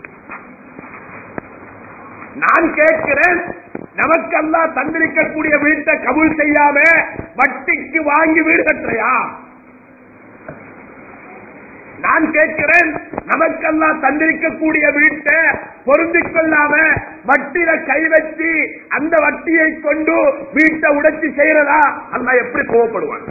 நான் கேட்கிறேன் நமக்கெல்லாம் தந்திருக்கக்கூடிய வீட்டை கபூல் செய்யாம வட்டிக்கு வாங்கி வீடு கட்டுறையா நான் கேட்கிறேன் நமக்கெல்லாம் தந்திருக்கக்கூடிய வீட்டை பொருந்திக் கொள்ளாம வட்டியில கை வச்சு அந்த வட்டியை கொண்டு வீட்டை உடைச்சு செய்யறதா அல்ல எப்படி கோவப்படுவான்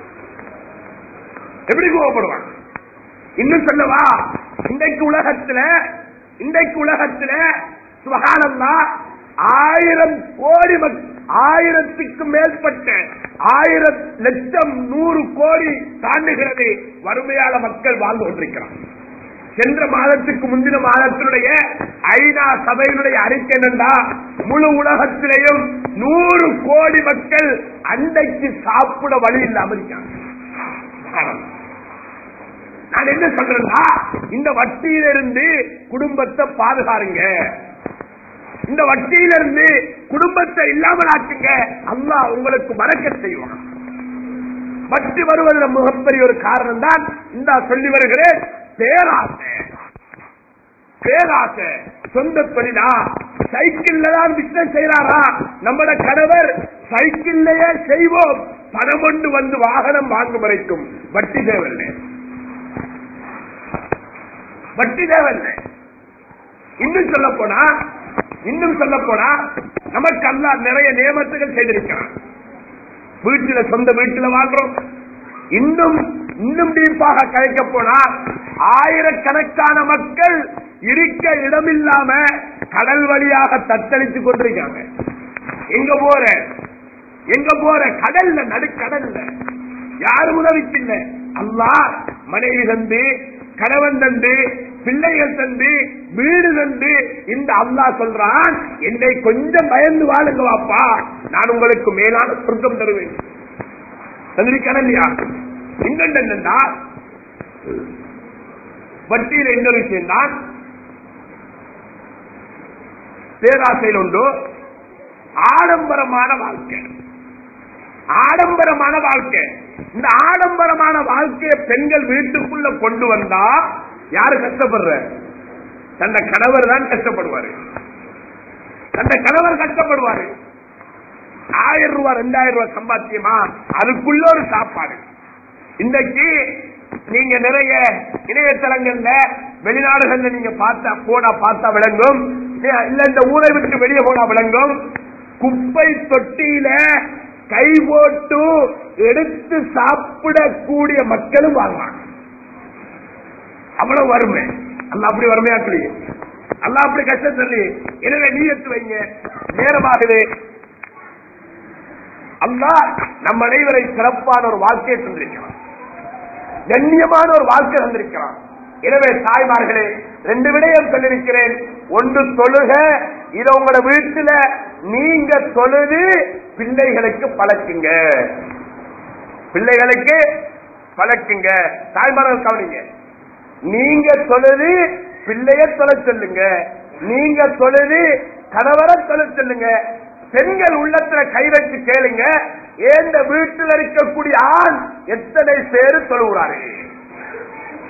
எப்படி கோவப்படுவான் இன்னும் சொல்லவா இன்றைக்கு உலகத்துல இன்றைக்கு உலகத்துல சுகானந்தா ஆயிரம் கோடி மக்- ஆயிரத்துக்கும் மேற்பட்ட ஆயிரம் லட்சம் நூறு கோடி தாண்டுகிறது வறுமையால மக்கள் வாழ்ந்து கொண்டிருக்கிறார் சென்ற மாதத்துக்கு முந்தின மாதத்தினுடைய ஐநா சபையினுடைய அறிக்கை என்னண்டா முழு உலகத்திலேயும் நூறு கோடி மக்கள் அன்றைக்கு சாப்பிட வழி இல்லாம இருக்காங்க நான் என்ன சொல்றேன்னா இந்த வட்டியிலிருந்து குடும்பத்தை பாதுகாருங்க இந்த வட்டியிலிருந்து குடும்பத்தை இல்லாமல் ஆக்குங்க அல்லாஹ் உங்களுக்கு மறக்க செய்வான் வட்டி வருவதில் மிகப்பெரிய ஒரு காரணம் தான் இந்த சொல்லி வருகிறேன் பேராசை பேராசை சொந்த தொழிலா சைக்கிள்ல தான் பிசினஸ் செய்யறாரா நம்மட கணவர் சைக்கிள்லயே செய்வோம் பணம் கொண்டு வந்து வாகனம் வாங்கும் வரைக்கும் வட்டி தேவையில்லை வட்டி தேவையில்லை இன்னும் சொல்ல போனா இன்னும் சொல்ல போனா நமக்கு அல்லா நிறைய நியமத்துகள் செய்திருக்கிறான் வீட்டுல சொந்த வீட்டுல வாழ்றோம் இன்னும் இன்னும் டீப்பாக கலைக்க போனா ஆயிரக்கணக்கான மக்கள் இருக்க இடமில்லாம கடல் வழியாக தத்தளித்துக் கொண்டிருக்காங்க எங்க போற எங்க போற கடல்ல நடுக்கடல்ல யாரும் உதவிக்கு இல்ல அல்லாஹ் மனைவி தந்து கணவன் தந்து பிள்ளைகள் தந்து வீடு தந்து இந்த அல்லாஹ் சொல்றான் என்னை கொஞ்சம் பயந்து வாழுங்க வாப்பா நான் உங்களுக்கு மேலான சொர்க்கம் தருவேன் தந்திருக்கிறேன் இல்லையா இன்னொன்று என்னன்னா வட்டியில இன்னொரு விஷயம் தான் பேராசையில் உண்டு ஆடம்பரமான வாழ்க்கை ஆடம்பரமான வாழ்க்கை இந்த ஆடம்பரமான வாழ்க்கையை பெண்கள் வீட்டுக்குள்ள கொண்டு வந்தா யாரு கஷ்டப்படுற தந்த கணவர் தான் கஷ்டப்படுவாரு தந்த கணவர் கஷ்டப்படுவாரு ஆயிரம் ரூபாய் ரெண்டாயிரம் ரூபாய் சம்பாத்தியமா அதுக்குள்ள ஒரு சாப்பாடு இன்றைக்கு நீங்க நிறைய இணையதளங்கள்ல வெளிநாடுகள்ல நீங்க பார்த்தா போனா பார்த்தா விளங்கும் இல்ல இந்த ஊரை விட்டு வெளியே போனா விளங்கும் குப்பை தொட்டியில கை போட்டு எடுத்து சாப்பிடக்கூடிய மக்களும் வாங்குவாங்க அவ்வளவு வறுமை அல்ல அப்படி வறுமையாக்கலையே அல்ல அப்படி கஷ்டம் சொல்லி எனவே நீ எடுத்து வைங்க நேரமாகவே அல்லா நம் அனைவரை சிறப்பான ஒரு வாழ்க்கையை தந்திருக்கிறான் கண்ணியமான ஒரு வாழ்க்கை தந்திருக்கிறான் எனவே தாய்மார்களே ரெண்டு விடயம் சொல்லிருக்கிறேன் ஒன்று தொழுக இத உங்களோட வீட்டுல நீங்க தொழுது பிள்ளைகளுக்கு பழக்குங்க பிள்ளைகளுக்கு பழக்குங்க தாய்மார்கள் கவனிங்க நீங்க தொழுது பிள்ளைய தொலை சொல்லுங்க நீங்க தொழுது கணவரை தொலை சொல்லுங்க பெண்கள் உள்ளத்துல கை வச்சு கேளுங்க ஏந்த வீட்டில் இருக்கக்கூடிய ஆண் எத்தனை பேரு தொழுகிறாரு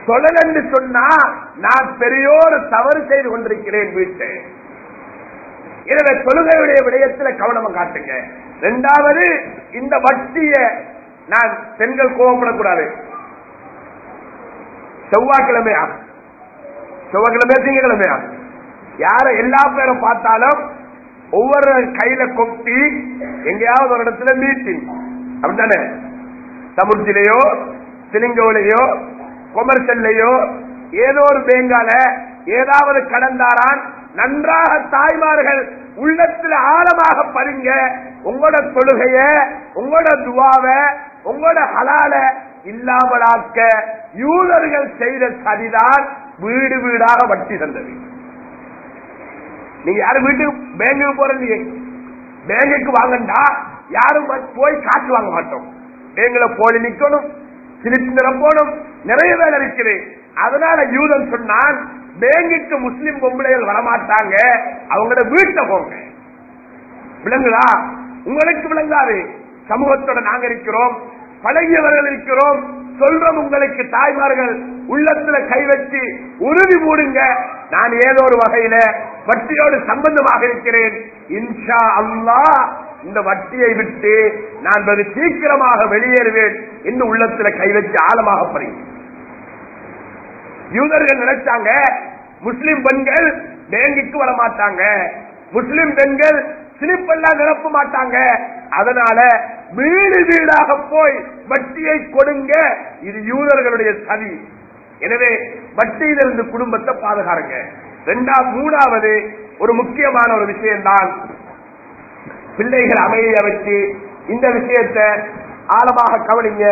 தொழல் என்று சொன்னா நான் பெரியோரு தவறு செய்து கொண்டிருக்கிறேன் வீட்டை எனவே தொழுகையுடைய விடயத்துல கவனமா காட்டுங்க இரண்டாவது இந்த வட்டிய நான் பெண்கள் கோவப்படக்கூடாது செவ்வாய்க்கிழமையா செவ்வாய்க்கிழமையா திங்கக்கிழமையா யார எல்லா பேரும் பார்த்தாலும் ஒவ்வொரு கையில கொப்பி எங்கேயாவது ஒரு இடத்துல மீட்டிங் அப்படித்தானே சமுர்த்திலேயோ சிலிங்கோலையோ கொமர்ஷல்லையோ ஏதோ ஒரு பேங்கால ஏதாவது கடந்தாரான் நன்றாக தாய்மார்கள் உள்ளத்தில் ஆழமாக பதிங்க உங்களோட தொழுகைய உங்களோட துவாவ உங்களோட ஹலால இல்லாமலாக்க யூதர்கள் செய்த சரிதான் வீடு வீடாக வட்டி தந்தது நீங்க யாரும் வீட்டுக்கு பேங்குக்கு போறது பேங்குக்கு வாங்கண்டா யாரும் போய் காசு வாங்க மாட்டோம் பேங்குல போலி நிக்கணும் சிலிண்டரம் போகணும் நிறைய வேலை இருக்குது அதனால யூதன் சொன்னான் பேங்குக்கு முஸ்லிம் பொம்பளைகள் வரமாட்டாங்க அவங்களோட வீட்டை போங்க விளங்குதா உங்களுக்கு விளங்காது சமூகத்தோட நாங்க இருக்கிறோம் பழகியவர்கள் இருக்கிறோம் சொல்றோம் உங்களுக்கு தாய்மார்கள் உள்ளத்துல கை வச்சு உறுதி மூடுங்க நான் ஏதோ ஒரு வகையில வட்டியோடு சம்பந்தமாக இருக்கிறேன் இன்ஷா அல்லாஹ் இந்த வட்டியை விட்டு நான் வெகு சீக்கிரமாக வெளியேறுவேன் என்று உள்ளத்துல கை வச்சு ஆழமாக பறீங்க யூதர்கள் நினைச்சாங்க முஸ்லிம் பெண்கள் பேங்குக்கு வர மாட்டாங்க முஸ்லிம் பெண்கள் சிலிப்பெல்லாம் நிரப்ப மாட்டாங்க அதனால வீடு வீடாக போய் வட்டியை கொடுங்க இது யூதர்களுடைய சதி எனவே வட்டியிலிருந்து குடும்பத்தை பாதுகாருங்க ரெண்டாவது மூணாவது ஒரு முக்கியமான ஒரு விஷயம்தான் பிள்ளைகள் அமைதியை வச்சு இந்த விஷயத்தை ஆழமாக கவனிங்க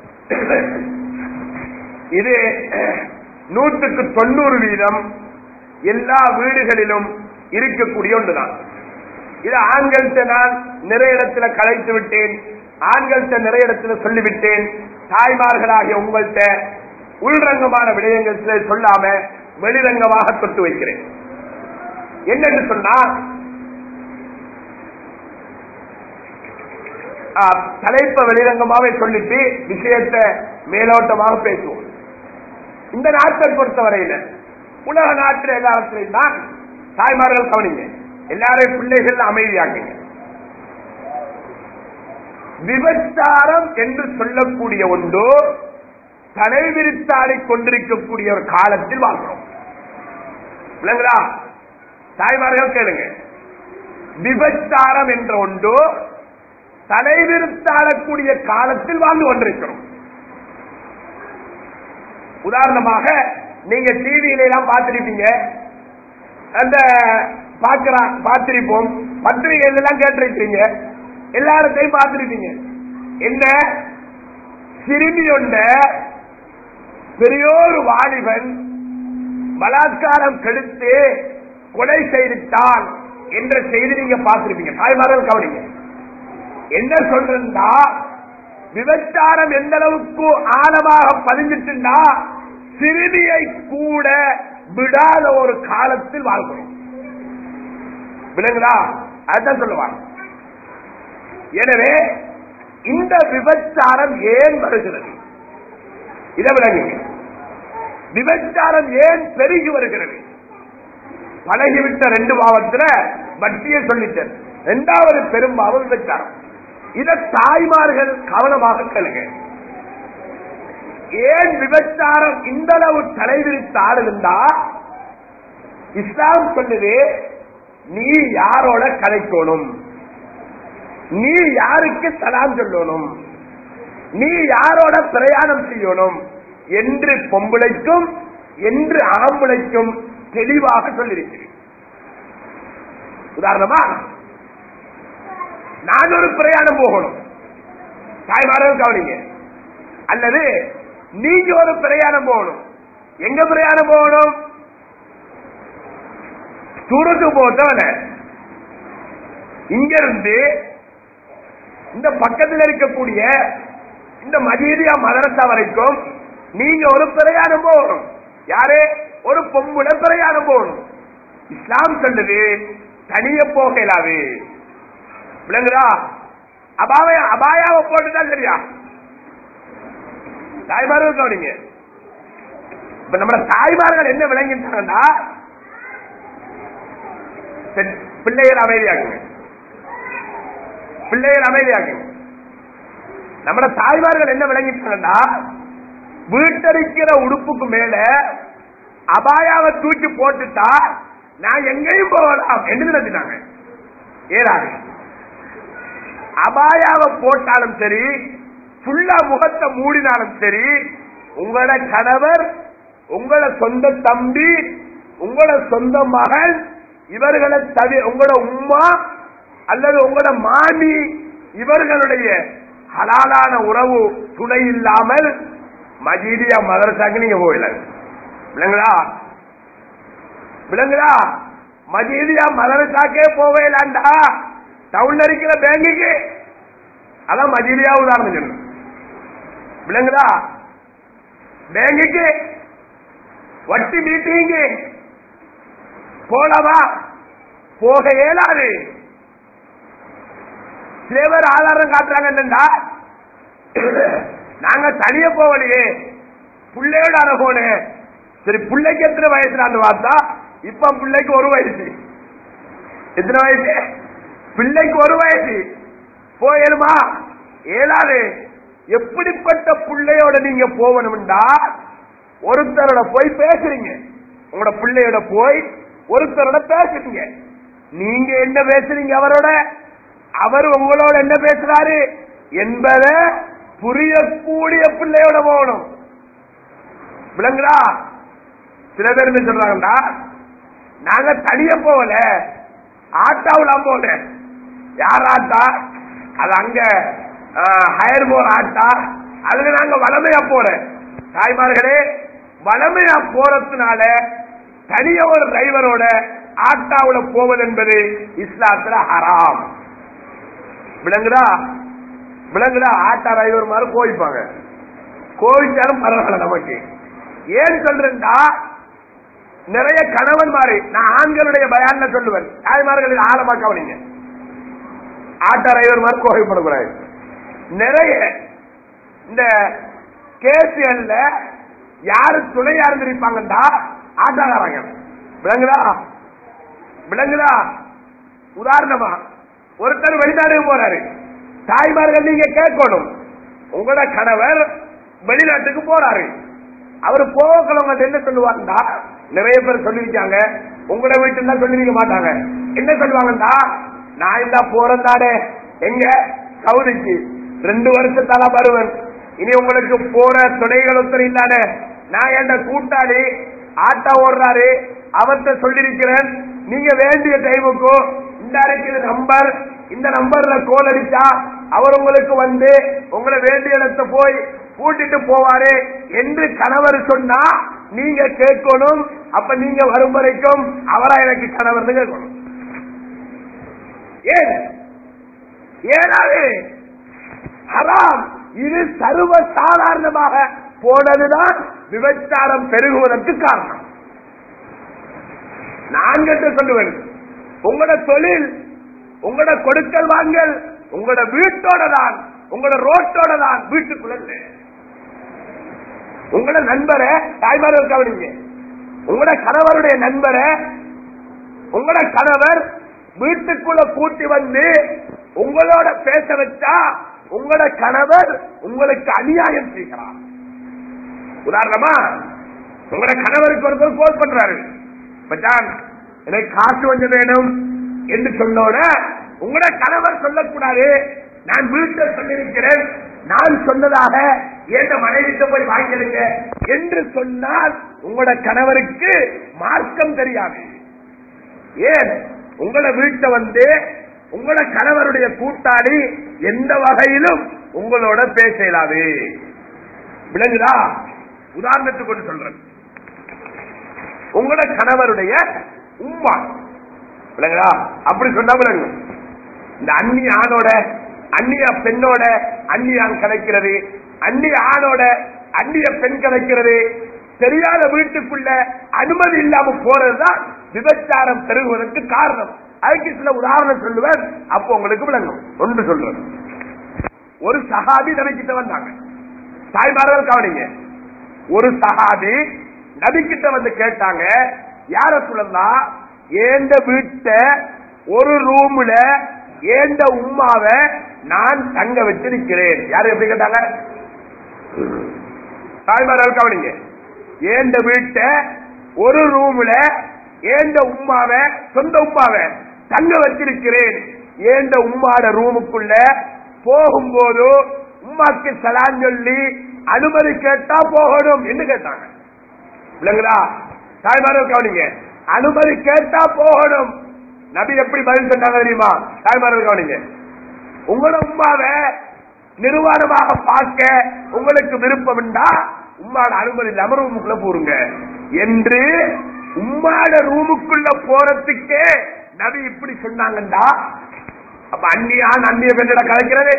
இது நூற்றுக்கு தொண்ணூறு வீதம் எல்லா வீடுகளிலும் இருக்கக்கூடிய ஒன்றுதான் இது ஆண்கள்கிட்ட நான் நிறைய இடத்துல கலைத்து விட்டேன் ஆண்கள்கிட்ட நிறைய இடத்துல சொல்லிவிட்டேன் தாய்மார்களாகிய உங்கள்கிட்ட உள்ரங்கமான விடயங்கள் சில சொல்லாம வெளிரங்கமாக தொட்டு வைக்கிறேன் என்னன்னு சொன்னா ஆ, தலைப்பை வெளிரங்கமாவே சொல்லிட்டு விஷயத்தை மேலோட்டமாக பேசுவோம் இந்த நாட்டை பொறுத்தவரையில உலக நாட்டில் எல்லாத்திலையும் தான் தாய்மார்கள் கவனிங்க எல்லாரையும் பிள்ளைகள் அமைதியாக்குங்க விபச்சாரம் என்று சொல்லக்கூடிய ஒன்று தலைவிரித்தாடி கொண்டிருக்கக்கூடிய ஒரு காலத்தில் வாழ்கிறோம் விளங்குதா தாய்மார்கள் கேளுங்க விபச்சாரம் என்ற ஒன்று தலைவிரித்தாடக்கூடிய காலத்தில் வாழ்ந்து கொண்டிருக்கிறோம் உதாரணமாக நீங்க டிவியில எல்லாம் பார்த்திருப்பீங்க அந்த பாக்குறான் பார்த்திருப்போம் பத்திரிகைகள் எல்லாம் கேட்டிருப்பீங்க எல்லாரத்தையும் பார்த்திருப்பீங்க என்ன சிறுமி ஒன்ற பெரியோரு வாலிபன் பலாத்காரம் கெடுத்து கொலை செய்துட்டான் என்ற செய்தி நீங்க பார்த்திருப்பீங்க தாய்மார்கள் கவனிங்க என்ன சொல்றா விபச்சாரம் எந்த அளவுக்கு ஆழமாக பதிஞ்சிட்டுண்டா சிறுமியை கூட விடாத ஒரு காலத்தில் வாழ்கிறோம் விளங்குதா அதுதான் சொல்லுவாங்க எனவே இந்த விபச்சாரம் ஏன் வருகிறது இதை விளங்குங்க விபச்சாரம் ஏன் பெருகி வருகிறது பழகிவிட்ட ரெண்டு பாவத்துல வட்டியை சொல்லிட்டேன் இரண்டாவது பெரும்பாவம் விபச்சாரம் இத தாய்மார்கள் கவனமாக கேளுங்க ஏன் விபச்சாரம் இந்த அளவு தலைவிரித்து ஆடுதுண்டா இஸ்லாம் சொல்லுது நீ யாரோட கலைக்கணும் நீ யாருக்கு சலாம் சொல்லணும் நீ யாரோட பிரயாணம் செய்யணும் என்று பொம்பளைக்கும் என்று ஆம்பளைக்கும் தெளிவாக சொல்லியிருக்கிறேன் உதாரணமா நான் ஒரு பிரயாணம் போகணும் தாய்மார்கள் கவனிங்க அல்லது நீங்க ஒரு பிரயாணம் போகணும் எங்க பிரயாணம் போகணும் சூரத்து போத்தவன இங்க இருந்து இந்த பக்கத்தில் இருக்கக்கூடிய இந்த மதீரியா மதரசா வரைக்கும் நீங்க ஒரு பிரயாணம் போகணும் யாரு ஒரு பொம்புல பிரயாணம் போகணும் இஸ்லாம் சொல்லுது தனிய போகலாது விளங்குதா அபாய அபாயாவை போட்டுதான் சரியா தாய்மார்கள் கவனிங்க இப்ப நம்ம தாய்மார்கள் என்ன விளங்கிட்டாங்கன்னா சரி, பிள்ளைகள் அமைதியாக்குங்க பிள்ளைகள் அமைதியாக்குங்க நம்ம தாய்மார்கள் என்ன விளங்கிட்டாங்கன்னா வீட்டடிக்கிற உடுப்புக்கு மேல அபாயாவை தூக்கி போட்டுட்டா நான் எங்கேயும் போகலாம் என்று நினைச்சிட்டாங்க ஏறாது அபாயாவை போட்டாலும் சரி ஃபுல்லா முகத்தை மூடினாலும் சரி உங்களோட கணவர் உங்களோட சொந்த தம்பி உங்களோட சொந்த மகன் இவர்களை தவிர உங்களோட உம்மா அல்லது உங்களோட மாமி இவர்களுடைய ஹலாலான உறவு துணை இல்லாமல் மஜீதியா மதரசாக்கு நீங்க போயில விளங்குதா விளங்குதா மஜீதியா மதரசாக்கே போவேலாண்டா டவுன்ல இருக்கிற பேங்குக்கு அதான் மஜீதியா உதாரணம் சொல்லணும் விளங்குதா பேங்குக்கு வட்டி மீட்டிங்கு போலவா போக இயலாது சில பேர் ஆதாரம் காட்டுறாங்க என்னண்டா நாங்க தனிய போகலையே பிள்ளையோட அனுபவனே சரி பிள்ளைக்கு எத்தனை வயசுலான்னு பார்த்தா இப்ப பிள்ளைக்கு ஒரு வயசு எத்தனை வயசு பிள்ளைக்கு ஒரு வயசு போயிருமா ஏழாது எப்படிப்பட்ட பிள்ளையோட நீங்க போகணும்டா ஒருத்தரோட போய் பேசுறீங்க உங்களோட பிள்ளையோட போய் ஒருத்தரோட பேசுறீங்க நீங்க என்ன பேசுறீங்க அவரோட அவர் உங்களோட என்ன பேசுறாரு என்பதை புரியக்கூடிய பிள்ளையோட போகணும் விளங்குதா சில பேர் என்ன சொல்றாங்கடா நாங்க தனிய போகல ஆட்டாவுல போகல யார் ஆட்டா அது அங்க ஹயர் போற ஆட்டா அதுல நாங்க வளமையா போறேன் தாய்மார்களே வளமையா போறதுனால தனிய ஒரு டிரைவரோட ஆட்டாவுல போவது என்பது இஸ்லாத்துல ஹராம் விளங்குதா விளங்குதா ஆட்டா டிரைவர் மாதிரி கோவிப்பாங்க கோவிச்சாலும் பரவாயில்ல நமக்கு ஏன் சொல்றேன்டா நிறைய கணவன் மாறி நான் ஆண்களுடைய பயான்ல சொல்லுவேன் தாய்மார்கள் ஆழமா கவனிங்க ஆட்டோ டிரைவர் மாதிரி கோவைப்படக்கூடாது நிறைய இந்த கேசியல்ல யாரு துணையா இருந்திருப்பாங்கடா ஆட்டோக்காரங்க விளங்குதா விளங்குதா உதாரணமா ஒருத்தர் வெளிநாடு போறாரு தாய்மார்கள் நீங்க கேட்கணும் உங்களோட கணவர் வெளிநாட்டுக்கு போறாரு அவர் போகலவங்க என்ன சொல்லுவாங்கடா நிறைய பேர் சொல்லிருக்காங்க உங்களோட வீட்டுல சொல்லிருக்க மாட்டாங்க என்ன சொல்லுவாங்கடா நான் இந்த போறேன் தானே எங்க சவுதிக்கு ரெண்டு வருஷத்தால வருவன் இனி உங்களுக்கு போற துணைகள் ஒருத்தர் இல்லாத நான் என் கூட்டாளி ஆட்டோ ஓடுறாரு அவர்கிட்ட சொல்லிருக்கிறேன் நீங்க வேண்டிய டைமுக்கு இந்த அறைக்கிற நம்பர் இந்த நம்பர்ல கோல் அடிச்சா அவர் உங்களுக்கு வந்து உங்களை வேண்டிய இடத்த போய் கூட்டிட்டு போவாரு என்று கணவர் சொன்னா நீங்க கேட்கணும் அப்ப நீங்க வரும் வரைக்கும் அவரா எனக்கு கணவர் கேட்கணும் ஏன் ஏனாது ஹராம் இது சர்வ சாதாரணமாக போனதுதான் விபச்சாரம் பெருகுவதற்கு காரணம் நான் கேட்டு சொல்லுவேன் உங்களோட தொழில் உங்களோட கொடுக்கல் வாங்கல் உங்களோட வீட்டோட தான் உங்களோட ரோட்டோட தான் வீட்டுக்குள்ள இல்லை. உங்களோட நண்பரை தாய்மார்கள் கவனிங்க உங்களோட கணவருடைய நண்பரை உங்களோட கணவர் வீட்டுக்குள்ள கூட்டி வந்து உங்களோட பேச வச்சா உங்களோட கணவர் உங்களுக்கு அநியாயம் செய்கிறார் உதாரணமா உங்களோட கணவருக்கு ஒருத்தர் கோல் பண்றாரு மச்சான் எனக்கு காசு கொஞ்சம் வேணும் என்று சொன்னோட உங்களோட கணவர் சொல்லக்கூடாது நான் வீட்டில் சொல்லியிருக்கிறேன் நான் சொன்னதாக எந்த மனைவிட்டு போய் வாங்கிடுங்க என்று சொன்னால் உங்களோட கணவருக்கு மார்க்கம் தெரியாது ஏன் உங்களோட வீட்டை வந்து உங்களோட கணவருடைய கூட்டாளி எந்த வகையிலும் உங்களோட பேச இயலாது விளங்குதா உதாரணத்துக்கு கொண்டு சொல்றேன் உங்களோட கணவருடைய உம்மா விளங்குதா அப்படி சொன்னா விளங்கும் இந்த அன்னி ஆணோட அந்நிய பெண்ணோட அந்நியான் கலைக்கிறது அந்நிய ஆணோட அந்நிய பெண் கலைக்கிறது தெரியாத வீட்டுக்குள்ள அனுமதி இல்லாம போறதுதான் விபச்சாரம் பெருகுவதற்கு காரணம் அதுக்கு சில உதாரணம் சொல்லுவேன் அப்போ உங்களுக்கு விளங்கும் ஒன்று சொல்றேன் ஒரு சஹாபி நினைக்கிட்ட வந்தாங்க தாய்மார்கள் கவனிங்க ஒரு சஹாபி நபிக்கிட்ட வந்து கேட்டாங்க யார சொல்லலாம் ஏந்த வீட்டை ஒரு ரூம்ல ஏந்த உம்மாவை நான் தங்க வச்சிருக்கிறேன் யாரு எப்படி கேட்டாங்க தாய்மார்கள் கவனிங்க ஏந்த வீட்டை ஒரு ரூம்ல ஏந்த உம்மாவை சொந்த உம்மாவை தங்க வச்சிருக்கிறேன் ஏந்த உம்மாட ரூமுக்குள்ள போகும்போது உம்மாக்கு சலான் சொல்லி அனுமதி கேட்டா போகணும் என்று கேட்டாங்க இல்லைங்களா தாய்மார்கள் கவனிங்க அனுமதி கேட்டா போகணும் நபி எப்படி பதில் சொன்னாங்க தெரியுமா தாய்மார்கள் கவனிங்க உங்களோட உமாவை நிர்வாணமாக பார்க்க உங்களுக்கு விருப்பம் உண்டா உம்மாட அனுமதி இல்லாம ரூமுக்குள்ள போருங்க என்று உம்மாட ரூமுக்குள்ள போறதுக்கே நபி இப்படி சொன்னாங்கண்டா அப்ப அந்நியான் அந்நிய பெண்ணிட கலைக்கிறது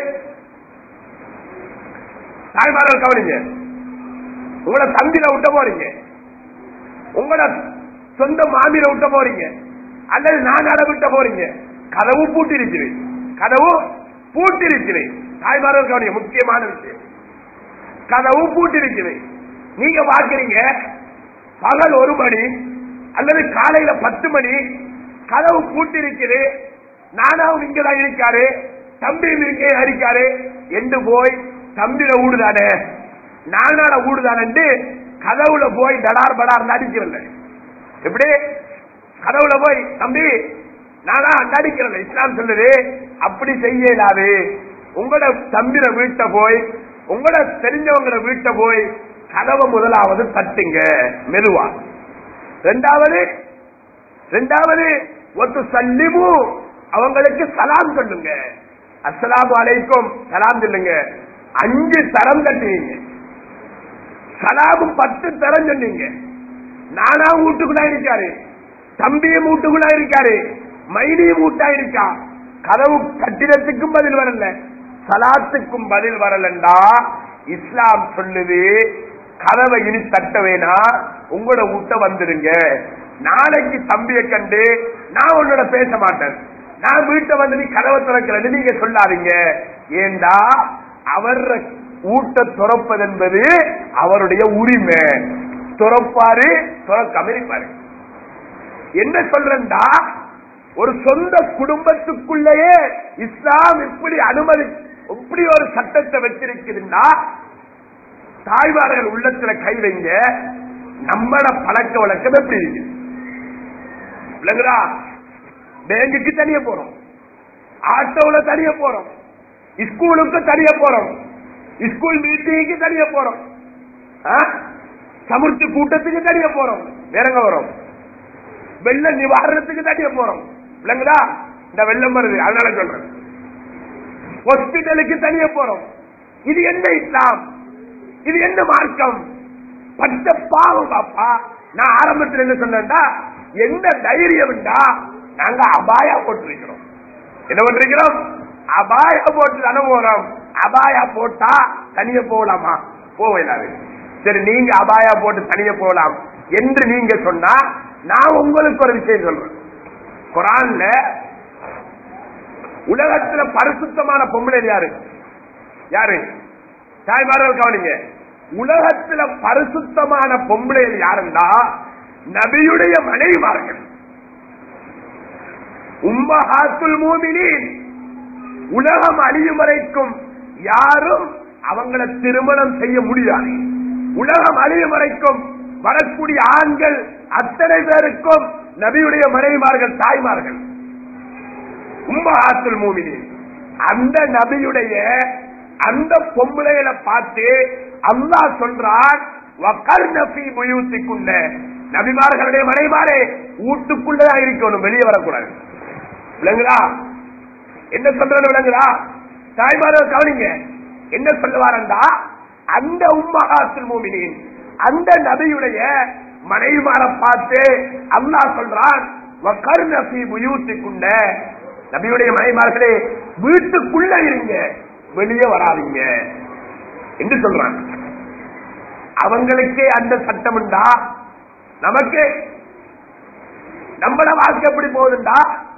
தாய்மார்கள் கவனிங்க உங்களோட தம்பில விட்ட போறீங்க உங்களோட சொந்த மாமியில விட்ட போறீங்க அல்லது நானாட விட்ட போறீங்க கதவு பூட்டி இருக்குது கதவு பூட்டி இருக்குது தாய்மார்கள் கவனிங்க முக்கியமான விஷயம் கதவு பூட்டி இருக்குது நீங்க பாக்குறீங்க பகல் ஒரு மணி அல்லது காலையில பத்து மணி கதவு பூட்டி இருக்குது நானாவும் இங்கதான் இருக்காரு தம்பியும் இங்கே இருக்காரு என்று போய் தம்பியில ஊடுதானே நானாட ஊடுதானே கதவுல போய் தடார் படார் நடிக்கிறல்ல எப்படி கதவுல போய் தம்பி நானா நடிக்கிறேன் இஸ்லாம் சொல்லுது அப்படி செய்யலாது உங்களோட தம்பிர வீட்டை போய் உங்களோட தெரிஞ்சவங்கள வீட்டை போய் கதவை முதலாவது தட்டுங்க மெதுவா ரெண்டாவது ரெண்டாவது ஒத்து சல்லிமு அவங்களுக்கு சலாம் சொல்லுங்க அஸ்ஸலாமு அலைக்கும் சலாம் சொல்லுங்க அஞ்சு தரம் தட்டுவீங்க சலாமும் பத்து தரம் சொன்னீங்க நானா வீட்டுக்குள்ளா இருக்காரு தம்பியும் வீட்டுக்குள்ளா இருக்காரு மைனியும் வீட்டா இருக்கா கதவு கட்டிடத்துக்கும் பதில் வரல சலாத்துக்கும் பதில் வரலண்டா இஸ்லாம் சொல்லுது கதவை இனி தட்ட வேணா உங்களோட வீட்டை வந்துடுங்க நாளைக்கு தம்பியை கண்டு நான் உன்னோட பேச மாட்டேன் நான் வீட்டை வந்து நீ கதவை திறக்கிறேன்னு நீங்க சொல்லாதீங்க ஏண்டா அவர் ஊட்ட துறப்பது என்பது அவருடைய உரிமை துறப்பாரு துறக்காம இருப்பாரு என்ன சொல்றா ஒரு சொந்த குடும்பத்துக்குள்ளேயே இஸ்லாம் இப்படி அனுமதி இப்படி ஒரு சட்டத்தை வச்சிருக்குதுன்னா தாய்மார்கள் உள்ளத்துல கை வைங்க நம்மள பழக்க வழக்கம் எப்படி இருக்கு இல்லைங்களா பேங்குக்கு தனிய போறோம் ஆட்டோல தனிய போறோம் ஸ்கூலுக்கு தனிய போறோம் ஸ்கூல் மீட்டிங்க்கு தனிய போறோம் ஆ? சமுர்த்தி கூட்டத்துக்கு தனிய போறோம் வேறங்க வரோம் வெள்ள நிவாரணத்துக்கு தனிய போறோம் இல்லைங்களா இந்த வெள்ளம் வருது அதனால சொல்றேன் ஹாஸ்பிட்டலுக்கு தனிய போறோம் இது என்ன இஸ்லாம் இது என்ன மார்க்கம் பட்ட பாவம் பாப்பா நான் ஆரம்பத்தில் என்ன சொன்னேன்டா என்ன தைரியம் நாங்க அபாயா போட்டிருக்கிறோம் என்ன பண்றோம் அபாயா போட்டு தானே போறோம் அபாயா போட்டா தனிய போகலாமா போகலாது சரி நீங்க அபாயா போட்டு தனிய போகலாம் என்று நீங்க சொன்னா நான் உங்களுக்கு ஒரு விஷயம் சொல்றேன் குரான்ல உலகத்துல பரிசுத்தமான பொம்பளை யாரு யாரு தாய்மார்கள் கவனிங்க உலகத்துல பரிசுத்தமான பொம்பளை யாருண்டா நபியுடைய மனைவிமார்கள் உம்மஹாத்துல் மூமினின் உலகம் அழியும் வரைக்கும் யாரும் அவங்கள திருமணம் செய்ய முடியாது உலகம் அழியும் வரைக்கும் வரக்கூடிய ஆண்கள் அத்தனை பேருக்கும் நபியுடைய மனைவிமார்கள் தாய்மார்கள் உம்மஹாத்துல் மூமினின் அந்த நபியுடைய அந்த பொம்பளைகளை பார்த்து அல்லாஹ் சொல்றான் புயூத்திக்குள்ள நபிமார்களுடைய மனைமாரே வீட்டுக்குள்ளதான் இருக்கணும் வெளியே வரக்கூடாது விளங்குதா என்ன சொல்றது விளங்குதா தாய்மார்கள் கவனிங்க என்ன சொல்லுவாரண்டா அந்த உம்மகாசுல் மூமினின் அந்த நபியுடைய மனைவிமாரை பார்த்து அல்லாஹ் சொல்றான் கருணபி புயூத்திக்குள்ள நபியுடைய மனைமார்களே வீட்டுக்குள்ள இருங்க வெளியே வராதீங்க என்று சொல்றாங்க அவங்களுக்கே அந்த சட்டம் உண்டா நமக்கு நம்மள வாழ்க்கை எப்படி போகுதுண்டா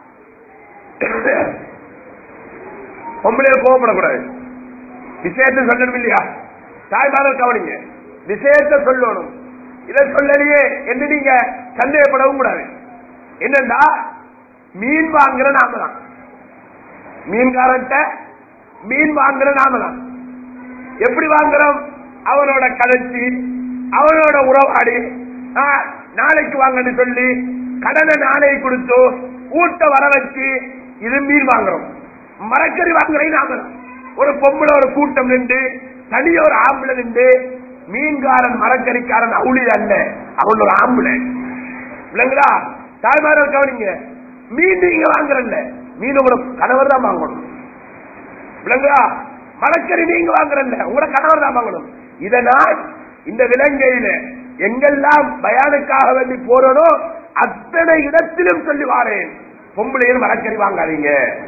பொம்பளைய கோவப்படக்கூடாது விஷயத்தை சொல்லணும் இல்லையா தாய்மார்கள் கவனிங்க விஷயத்தை சொல்லணும் இதை சொல்லலையே என்று நீங்க சந்தேகப்படவும் கூடாது என்னண்டா மீன் வாங்குற நாம தான் மீன்காரன்ட்ட மீன் வாங்குற நாம தான் எப்படி வாங்குறோம் அவனோட கதைச்சி அவனோட உறவாடி ஆ, நாளைக்கு வாங்கன்னு சொல்லி கடனை நாளைக்கு கொடுத்து ஊட்ட வர வச்சு இது மீன் வாங்குறோம் மரக்கறி வாங்குறதை நாம தான். ஒரு பொம்பளை ஒரு கூட்டம் நின்று தனிய ஒரு ஆம்பளை நின்று மீன்காரன் மரக்கறிக்காரன் அவுளி அல்ல அவன் ஒரு ஆம்பளை இல்லைங்களா தாய்மார்கள் கவனிங்க மீன் நீங்க வாங்குறல்ல மீன் உங்களோட கணவர் தான் வாங்கணும் விளங்குதா மரக்கறி நீங்க வாங்குறல்ல உங்களோட கணவர் தான் வாங்கணும் இதனால் இந்த விலங்கையில எங்கெல்லாம் பயானுக்காக வேண்டி போறதோ அத்தனை இடத்திலும் சொல்லி வாரேன் பொம்பளையில் மரக்கறி வாங்காதீங்க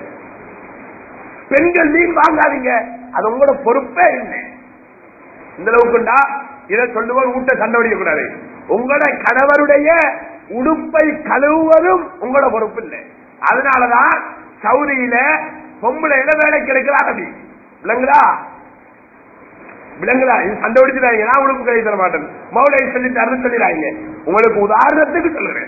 பெண்கள் மீன் வாங்காதீங்க அது உங்களோட பொறுப்பே இல்லை இந்த அளவுக்குண்டா இதை சொல்லுவோம் ஊட்ட சண்டை பிடிக்க கூடாது உங்களோட கணவருடைய உடுப்பை கழுவுவதும் உங்களோட பொறுப்பு இல்லை அதனாலதான் சவுதியில பொம்பளையில வேலை கிடைக்கிறாங்க அப்படி விளங்குதா விளங்குதா இது சண்டை பிடிச்சிடாங்க நான் உடுப்பு கழுவி தர மாட்டேன் மௌலை சொல்லி தர சொல்லிடாங்க உங்களுக்கு உதாரணத்துக்கு சொல்லுறேன்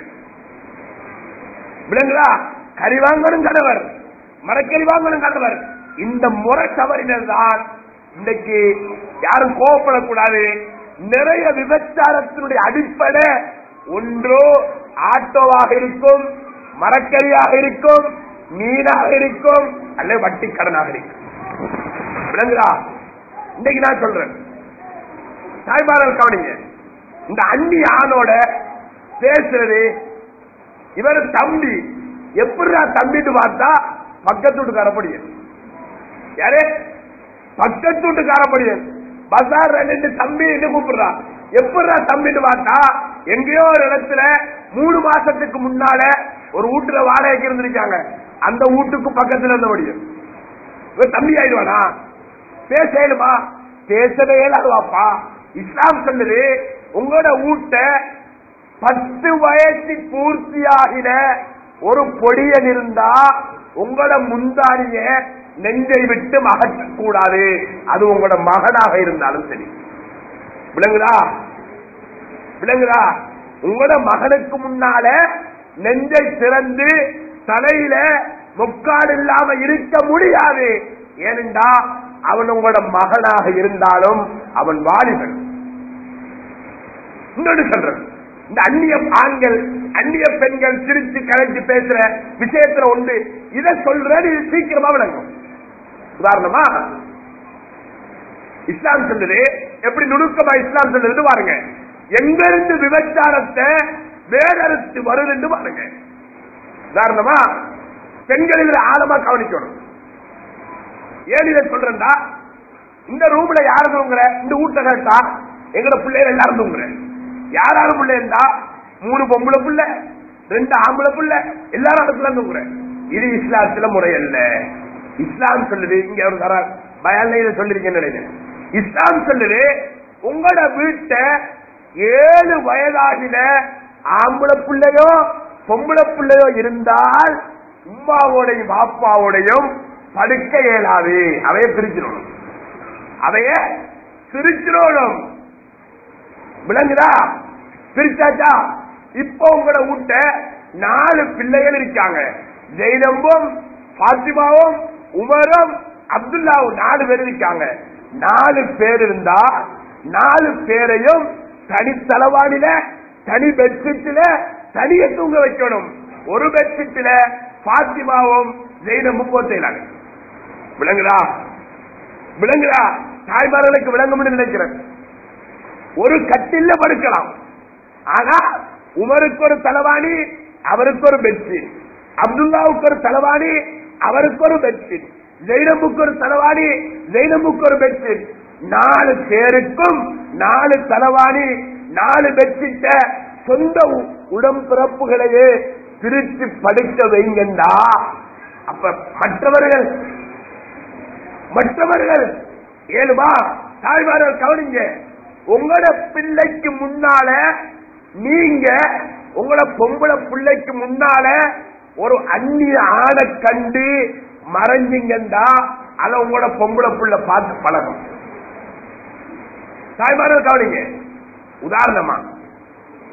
விளங்குதா கறி வாங்கணும் கணவர் மரக்கறி வாங்கணும் கணவர் இந்த முறை தவறினர் தான் இன்னைக்கு யாரும் கோவப்படக்கூடாது நிறைய விபச்சாரத்தினுடைய அடிப்படை ஒன்றோ ஆட்டோவாக இருக்கும் மரக்கறியாக இருக்கும் மீனாக இருக்கும் அல்லது வட்டி கடனாக இருக்கும் விளங்குதா இன்னைக்கு நான் சொல்றேன் தாய்மார்கள் கவனிங்க இந்த அண்ணி ஆணோட பேசுறது இவர் தம்பி எப்படிடா தம்பிட்டு பார்த்தா பக்கத்து வீட்டுக்காரப்படியன் யாரு பக்கத்து வீட்டுக்காரப்படியன் பசார் ரெண்டு தம்பி கூப்பிடுறா எப்படிடா தம்பிட்டு பார்த்தா எங்கேயோ ஒரு இடத்துல மூணு மாசத்துக்கு முன்னால ஒரு வீட்டுல வாடகைக்கு இருந்திருக்காங்க அந்த வீட்டுக்கு பக்கத்துல இருந்தபடியும் இவன் தம்பி ஆயிடுவானா பேசலுமா பேசவே இயலாதுவாப்பா இஸ்லாம் சொல்லுது உங்களோட வீட்டை பத்து வயசு பூர்த்தியாகின ஒரு பொடியன் இருந்தா உங்களோட முந்தானிய நெஞ்சை விட்டு அகற்றக்கூடாது அது உங்களோட மகனாக இருந்தாலும் சரி விளங்குதா விளங்குதா உங்களோட மகனுக்கு முன்னால நெஞ்சை திறந்து தலையில முக்காடு இல்லாம இருக்க முடியாது ஏனென்றா அவன் உங்களோட மகனாக இருந்தாலும் அவன் வாலிபன் இன்னொன்று சொல்றேன் இந்த அந்நிய ஆண்கள் அந்நிய பெண்கள் சிரிச்சு கலைச்சு பேசுற விஷயத்துல ஒன்று இதை சொல்றது இது சீக்கிரமா விளங்கும் உதாரணமா இஸ்லாம் சொல்லுது எப்படி நுணுக்கமா இஸ்லாம் சொல்லுது பாருங்க எங்க இருந்து விபச்சாரத்தை வேறறுத்து வருதுன்னு பாருங்க உதாரணமா பெண்கள் இதுல ஆழமா கவனிக்கணும் ஏன் இதை சொல்றேன்டா இந்த ரூம்ல யாரு தூங்குற இந்த வீட்டை கேட்டா எங்கட பிள்ளைகள் எல்லாரும் தூங்குற யாராரு பிள்ளை இருந்தா மூணு பொம்பளை புள்ள ரெண்டு ஆம்பளை புள்ள எல்லாரும் இடத்துல தூங்குற இது இஸ்லாத்துல முறை அல்ல இஸ்லாம் சொல்லுது இங்க ஒரு தர பயன்ல சொல்லிருக்கேன்னு நினைக்கிறேன் இஸ்லாம் சொல்லுது உங்களோட வீட்டை ஏழு வயதாகின ஆம்பளை பிள்ளையோ பொம்பளை பிள்ளையோ இருந்தால் உமாவோடையும் பாப்பாவோடையும் படுக்க இயலாது அவைய பிரிச்சிடணும் அவைய பிரிச்சிடணும் விளங்குதா பிரிச்சாச்சா இப்ப உங்களோட வீட்ட நாலு பிள்ளைகள் இருக்காங்க ஜெயினம்பும் பாத்திமாவும் உமரும் அப்துல்லாவும் நாலு பேர் இருக்காங்க நாலு பேர் இருந்தா நாலு பேரையும் தனி தலவாணில தனி பெட்ஷீட்ல தனிய தூங்க வைக்கணும் ஒரு பெட்ஷீட்ல பாத்திமாவும் ஜெயினம்பும் போத்தையிலாங்க விளங்குதா விளங்குதா தாய்மார்களுக்கு விளங்கும்னு நினைக்கிறேன் ஒரு கட்டில்ல படுக்கலாம் ஆனா உமருக்கு ஒரு தலைவாணி அவருக்கு ஒரு பெட்ஷீட் அப்துல்லாவுக்கு ஒரு தலைவாணி அவருக்கு ஒரு பெட்ஷீட் ஜெயினமுக்கு ஒரு தலைவாணி ஜெயினமுக்கு ஒரு பெட்ஷீட் நாலு பேருக்கும் நாலு தலைவாணி நாலு பெட்ஷீட்ட சொந்த உ- உடம்பிறப்புகளையே பிரித்து படுக்க வைங்கண்டா அப்ப மற்றவர்கள் மற்றவர்கள் ஏழுமா தாய்மார்கள் கவனிங்க உங்களோட பிள்ளைக்கு முன்னால நீங்க உங்களோட பொம்பளை பிள்ளைக்கு முன்னால ஒரு அந்நிய ஆணை கண்டு மறைஞ்சிங்கண்டா அத உங்களோட பொம்பளை பிள்ளை பார்த்து பழகும் தாய்மார்கள் கவனிங்க உதாரணமா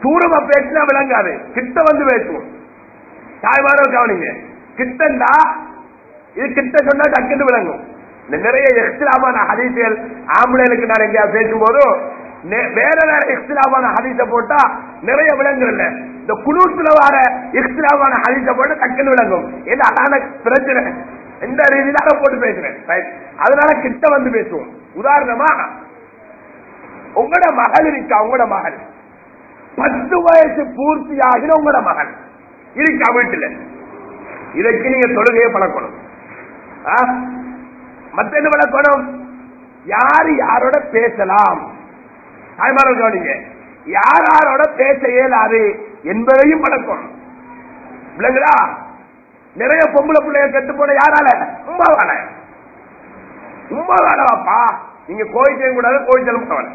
தூரமா பேசினா விளங்காது கிட்ட வந்து பேசுவோம் தாய்மார்கள் கவனிங்க கிட்டண்டா இது கிட்ட சொன்னா டக்குன்னு விளங்கும் இந்த நிறைய எக்ஸ்ட்ராமான ஹதீசுகள் ஆம்பளைகளுக்கு நான் எங்கேயாவது பேசும்போது நெ- வேற வேற எக்ஸ்ட்ராமான ஹதீஸ போட்டா நிறைய விளங்குறல்ல இந்த குழுத்துல வர எக்ஸ்ட்ராமான ஹதீஸ போட்டு டக்குன்னு விளங்கும் இது அதான பிரச்சனை இந்த ரீதியில அதை போட்டு பேசுறேன் Right. அதனால கிட்ட வந்து பேசுவோம் உதாரணமா உங்களோட மகள் இருக்கா உங்களோட மகள் பத்து வயசு பூர்த்தி ஆகின உங்களோட மகள் இருக்கா வீட்டுல இதற்கு நீங்க தொழுகையை பழக்கணும் ஆ? மத்த என்ன பழக்கணும் யார் யாரோட பேசலாம் தாய்மார்கள் கவனிங்க யார் யாரோட பேச இயலாது என்பதையும் பழக்கணும் விளங்குதா நிறைய பொம்பளை பிள்ளைய கெட்டு போன யாரால உமாவால உமாவால வாப்பா நீங்க கோயில் செய்ய கூடாது கோயில் செல்ல கூடாது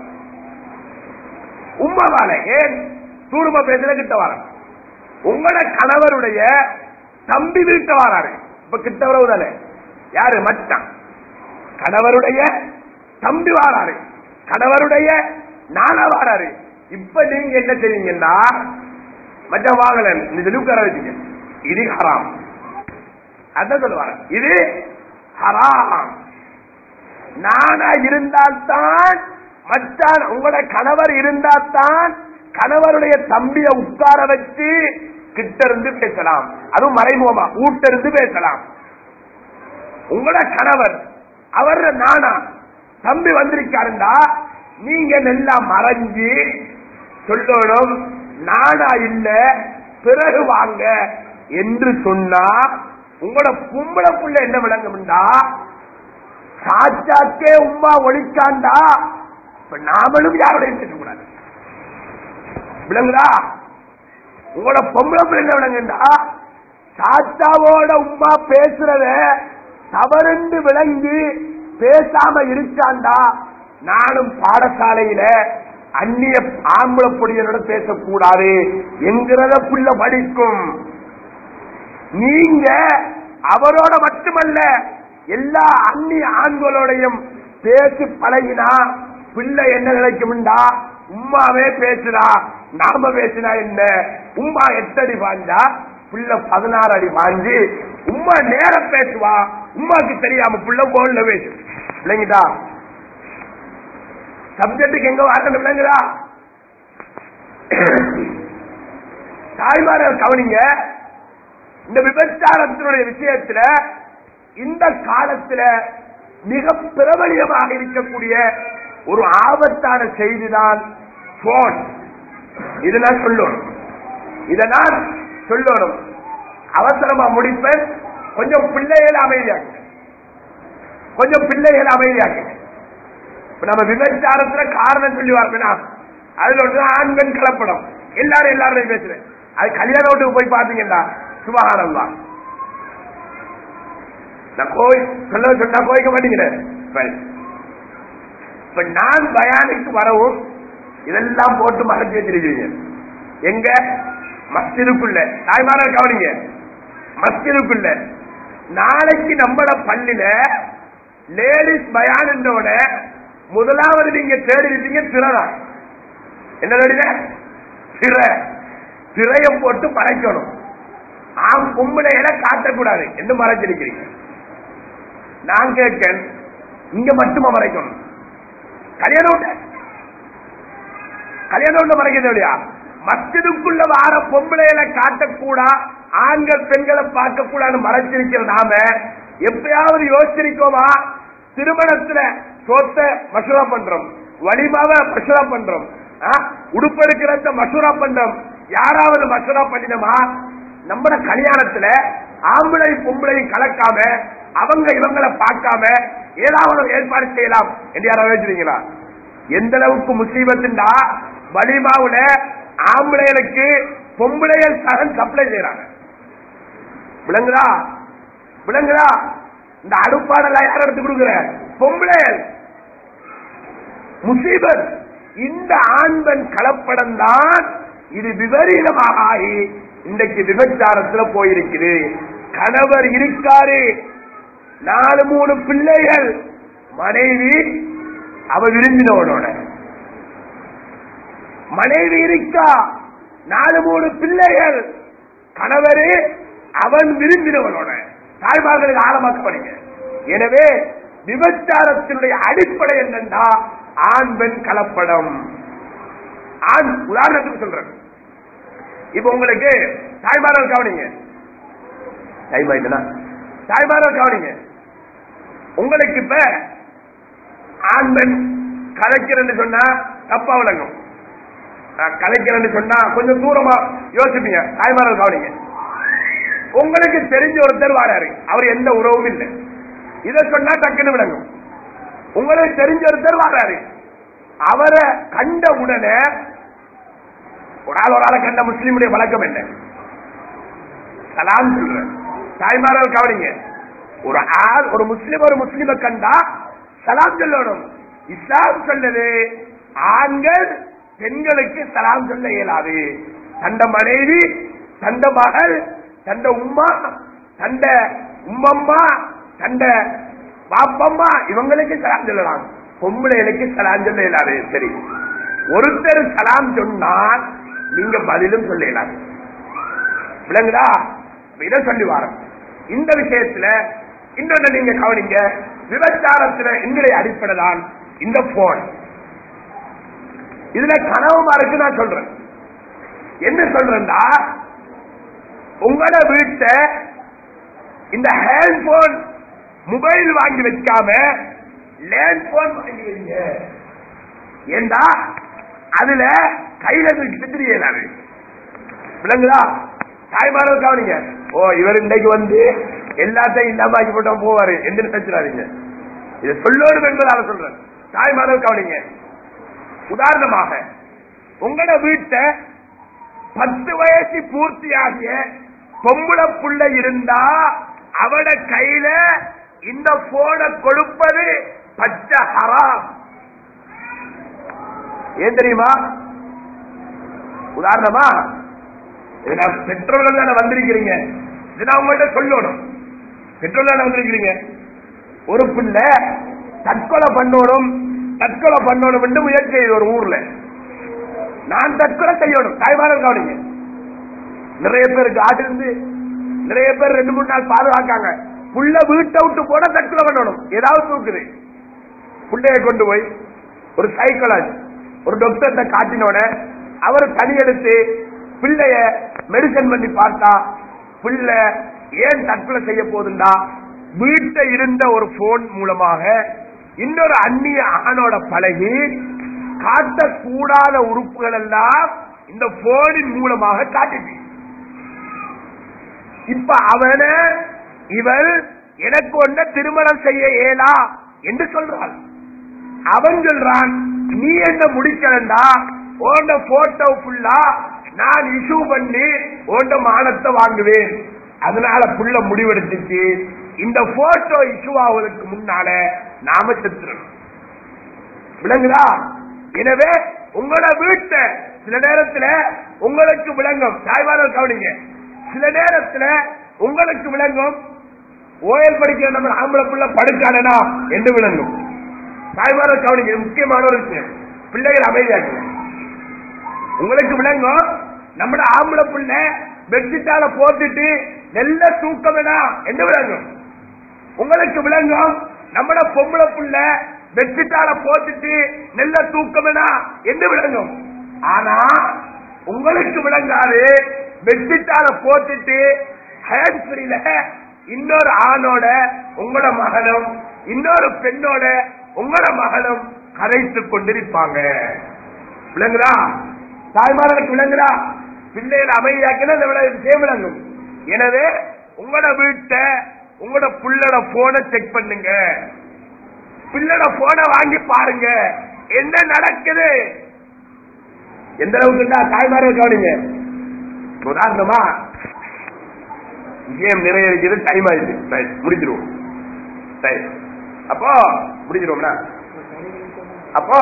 உமாவால ஏன் தூரமா பேசுற கிட்ட வர உங்களோட கணவருடைய தம்பி வீட்ட வராரு இப்ப கிட்ட வரவு தானே யாரு மச்சான் கணவருடைய தம்பி வாராரு கணவருடைய நானா வாராரு இப்ப நீங்க என்ன செய்வீங்கன்னா மச்சான் வாங்கல இந்த தெளிவுக்கார வச்சுங்க இது ஹராம் அதான் சொல்லுவாங்க இது ஹராம் நானா இருந்தால்தான் மச்சான் உங்களோட கணவர் இருந்தால்தான் கணவருடைய தம்பியை உட்கார வச்சு கிட்ட இருந்து பேசலாம் அதுவும் மறைமுகமா ஊட்ட இருந்து பேசலாம் உங்களோட கணவர் அவர் நானா தம்பி வந்திருக்காருண்டா நீங்க நல்லா மறைஞ்சு சொல்லணும் நானா இல்ல பிறகு வாங்க என்று சொன்னா உங்களோட பொம்பளை புள்ள என்ன விளங்கும்டா சாச்சாக்கே உமா ஒழிக்காண்டா இப்ப நாமளும் யாரோடையும் பேசக்கூடாது விளங்குதா உங்களோட பொம்பளை பிள்ளை என்ன விளங்குண்டா சாச்சாவோட உமா பேசுறத தவறுண்டு விளங்கி பேசாம இருக்காண்டா நானும் பாடசாலையில அந்நிய ஆம்பளை பொடியனோட பேசக்கூடாது என்கிறத புள்ள படிக்கும் நீங்க அவரோட மட்டுமல்ல எல்லா அந்நிய ஆண்களோடையும் பேசி பழகினா பிள்ளை என்ன நினைக்கும்டா உம்மாவே பேசுறா நாம பேசினா என்ன உம்மா எட்டு அடி பாஞ்சா பிள்ளை பதினாறு அடி பாஞ்சு உம்மா நேரம் பேசுவா உம்மாக்கு தெரியாம பிள்ளை போன்ல பேசு இல்லைங்கடா சப்ஜெக்டுக்கு எங்க வாக்கணும் இல்லைங்களா தாய்மார்கள் கவனிங்க இந்த விபச்சாரத்தினுடைய விஷயத்துல இந்த காலத்துல மிக பிரபலியமாக இருக்கக்கூடிய ஒரு ஆபத்தான செய்திதான் போன் இது நான் சொல்லணும் இதை நான் சொல்லணும் அவசரமா முடிப்பேன் கொஞ்சம் பிள்ளைகள் அமைதியாக்கு கொஞ்சம் பிள்ளைகள் அமைதியாக்கு இப்ப நம்ம விபச்சாரத்துல காரணம் சொல்லி வரணும்னா அதுல ஒன்று ஆண் பெண் கலப்படம் எல்லாரும் எல்லாரும் பேசுறேன் அது கல்யாண வீட்டுக்கு போய் பாத்தீங்கன்னா சுபகாரம் தான் நான் கோய் சொல்ல சொன்னா கோய்க்க மாட்டேங்கிறேன் Right. இப்ப நான் பயானுக்கு வரவும் இதெல்லாம் போட்டு மறைச்சு வச்சிருக்கீங்க எங்க மஸ்ஜிதுக்குள்ள தாய்மாரர் கவனிங்க மஸ்ஜிதுக்குள்ள நாளைக்கு நம்மள பள்ளியில லேடிஸ் பயானோட முதலாவது நீங்க தேடி இருப்பீங்க திறதான் என்ன தேடின திற திரைய போட்டு மறைக்கணும் ஆம் பொம்பளைகளை காட்டக்கூடாது என்று மறைச்சிருக்கிறீங்க நான் கேட்கேன் இங்க மட்டுமா மறைக்கணும் கல்யாணம் உண்டு. கல்யாணம் உண்டு மறைக்கிறது இல்லையா மஸ்ஜிதுக்குள்ள வார பொம்பளைகளை காட்டக்கூடா ஆண்கள் பெண்களை பார்க்க கூடாது மறைச்சிருக்கிற நாம எப்பயாவது யோசிச்சிருக்கோமா திருமணத்துல சோத்த மசூரா பண்றோம் வலிமாவை மசூரா பண்றோம் ஆ? உடுப்பெடுக்கிறத மசூரா பண்றோம் யாராவது மசூரா பண்ணினோமா நம்ம கல்யாணத்துல ஆம்பளை பொம்பளையும் கலக்காம அவங்க இவங்களை பார்க்காம ஏதாவது ஒரு ஏற்பாடு செய்யலாம் என்று யாராவது யோசிக்கிறீங்களா எந்த அளவுக்கு முசீபத்துண்டா வலிமாவுல ஆம்பளைகளுக்கு பொம்பளைகள் சகன் சப்ளை செய்யறாங்க விளங்குதா விளங்குதா இந்த அடுப்பாடெல்லாம் யார் எடுத்து கொடுக்குற பொம்பளைகள் முசீபத் இந்த ஆண் பெண் கலப்படம் தான் இது விபரீதமாக ஆகி இன்றைக்கு விபச்சாரத்துல போயிருக்குது கணவர் இருக்காரு நாலு மூணு பிள்ளைகள் மனைவி அவ விரும்பினவனோட மனைவி இருக்கா நாலு மூணு பிள்ளைகள் கணவரு அவன் விரும்பினவனோட தாய்மார்களுக்கு ஆழமாக்கப்படுங்க எனவே விபச்சாரத்தினுடைய அடிப்படை என்னன்னா ஆண் பெண் கலப்படம் ஆண் உதாரணத்துக்கு சொல்றேன் இப்ப உங்களுக்கு தாய்மார்கள் கவனிங்க டைம் ஆயிட்டுனா தாய்மார்கள் கவனிங்க உங்களுக்கு இப்ப ஆண் பெண் கலைக்கிறேன்னு சொன்னா தப்பா விளங்கும் நான் கலைக்கிறேன்னு சொன்னா கொஞ்சம் தூரமா யோசிப்பீங்க தாய்மார்கள் கவனிங்க உங்களுக்கு தெரிஞ்ச ஒருத்தர் வாராரு அவர் எந்த உறவும் இல்லை இத சொன்னா டக்குன்னு விளங்கும் உங்களுக்கு தெரிஞ்ச ஒருத்தர் வாராரு அவரை கண்ட உடனே ஒரு ஆள் ஒரு ஆளை கண்ட முஸ்லீமுடைய வழக்கம் என்ன சலாம் சொல்ற தாய்மார்கள் கவனிங்க ஒரு ஆள் ஒரு முஸ்லீம் ஒரு முஸ்லீமை கண்டா சலாம் சொல்லணும் இஸ்லாம் சொல்லுது ஆண்கள் பெண்களுக்கு சலாம் சொல்ல இயலாது தந்த மனைவி தந்த மகள் தந்த உம்மா தந்த உம்மம்மா தந்த பாப்பம்மா இவங்களுக்கு சலாம் சொல்லலாம் பொம்பளைகளுக்கு சலாம் சொல்ல இயலாது சரி ஒருத்தர் சலாம் சொன்னால் நீங்க பதிலும் சொல்ல இயலாது விளங்குதா இதை சொல்லி வாரம் இந்த விஷயத்துல இன்னொன்னு நீங்க கவனிங்க விபச்சாரத்துல எங்களுடைய அடிப்படை தான் இந்த போன் இதுல கனவுமா இருக்கு நான் சொல்றேன் என்ன சொல்றேன்டா உங்களோட வீட்டை இந்த ஹேண்ட் போன் மொபைல் வாங்கி வைக்காம லேண்ட் போன் வாங்கி வைங்க ஏண்டா அதுல கையில தூக்கிட்டு தெரியலாது விளங்குதா தாய்மார்கள் கவனிங்க ஓ இவர் இன்றைக்கு வந்து எல்லாத்தையும் இல்லாம ஆக்கி போட்டா போவாரு என்று நினைச்சிடாதீங்க இதை சொல்லோடு என்பதால சொல்றேன் தாய்மார்கள் கவனிங்க உதாரணமாக உங்களோட வீட்டை பத்து வயசு பூர்த்தியாகிய பொம்பளை புள்ள இருந்தா அவட கையில இந்த போனை கொடுப்பது பச்சை ஹராம் ஏன் தெரியுமா உதாரணமா இதுல பெட்ரோல் தானே வந்திருக்கிறீங்க இது நான் உங்கள்கிட்ட சொல்லணும் பெட்ரோல் தானே வந்திருக்கிறீங்க ஒரு பிள்ளை தற்கொலை பண்ணணும் தற்கொலை பண்ணணும் என்று முயற்சி செய்யுது ஒரு ஊர்ல நான் தற்கொலை செய்யணும் தாய்மார்கள் கவனிங்க நிறைய பேருக்கு ஆடு இருந்து நிறைய பேர் ரெண்டு மூணு நாள் பாதுகாக்காங்க புள்ள வீட்டை விட்டு போன தற்கொலை பண்ணணும் ஏதாவது தூக்குது புள்ளைய கொண்டு போய் ஒரு சைக்காலஜி ஒரு டாக்டர்கிட்ட காட்டினோட அவர் தனி எடுத்து பிள்ளைய மெடிசன் பண்ணி பார்த்தா பிள்ளை ஏன் தற்கொலை செய்ய போதுண்டா வீட்டை இருந்த ஒரு போன் மூலமாக இன்னொரு அந்நிய ஆணோட பழகி காட்டக்கூடாத உறுப்புகள் எல்லாம் இந்த போனின் மூலமாக காட்டுச்சு இப்ப அவன இவள் எனக்கு ஒன்ன திருமணம் செய்ய இயலா என்று சொல்றாள் அவன் சொல்றான் நீ என்ன முடிக்கலண்டா ஓண்ட போட்டோ ஃபுல்லா நான் இஷ்யூ பண்ணி ஓண்ட மானத்தை வாங்குவேன் அதனால புள்ள முடிவெடுத்துச்சு இந்த போட்டோ இஷ்யூ ஆவதற்கு முன்னால நாம செத்துறோம் விளங்குதா எனவே உங்களோட வீட்டை சில நேரத்துல உங்களுக்கு விளங்கும் தாய்வாரர் கவனிங்க சில நேரத்துல உங்களுக்கு விளங்கும் ஓயல் படிக்கிற நம்ம ஆம்பளை பிள்ளை படுக்கானா என்று விளங்கும் தாய்மாரர் கவனிங்க இது முக்கியமான ஒரு விஷயம் பிள்ளைகள் அமைதியாக்குங்க உங்களுக்கு விளங்கும் நம்மள ஆம்பளை பிள்ளை பெட்ஷீட்டால போட்டுட்டு நல்ல தூக்கம் வேணாம் என்று விளங்கும் உங்களுக்கு விளங்கும் நம்மள பொம்பளை புள்ள பெட்ஷீட்டால போட்டுட்டு நல்ல தூக்கம் வேணாம் என்று விளங்கும் ஆனா உங்களுக்கு விளங்காது பெட்ஷீட்டால போட்டுட்டு ஹேண்ட் ஃப்ரீல இன்னொரு ஆணோட உங்களோட மகனும் இன்னொரு பெண்ணோட உங்களோட மகனும் கரைத்துக் கொண்டிருப்பாங்க விளங்குதா தாய்மார்களுக்கு விளங்குதா பிள்ளைகளை அமைதியாக்கினா இந்த விளை- விஷயம் விளங்கும் எனவே உங்களோட வீட்டை உங்களோட புள்ளோட போனை செக் பண்ணுங்க பிள்ளோட போனை வாங்கி பாருங்க என்ன நடக்குது எந்த அளவுக்குண்டா தாய்மார்கள் கவனிங்க உதாரணமா விஷயம் நிறைய இருக்குது டைம் ஆயிடுச்சு Right, முடிச்சிருவோம் Right. அப்போ முடிச்சிருவோம்னா அப்போ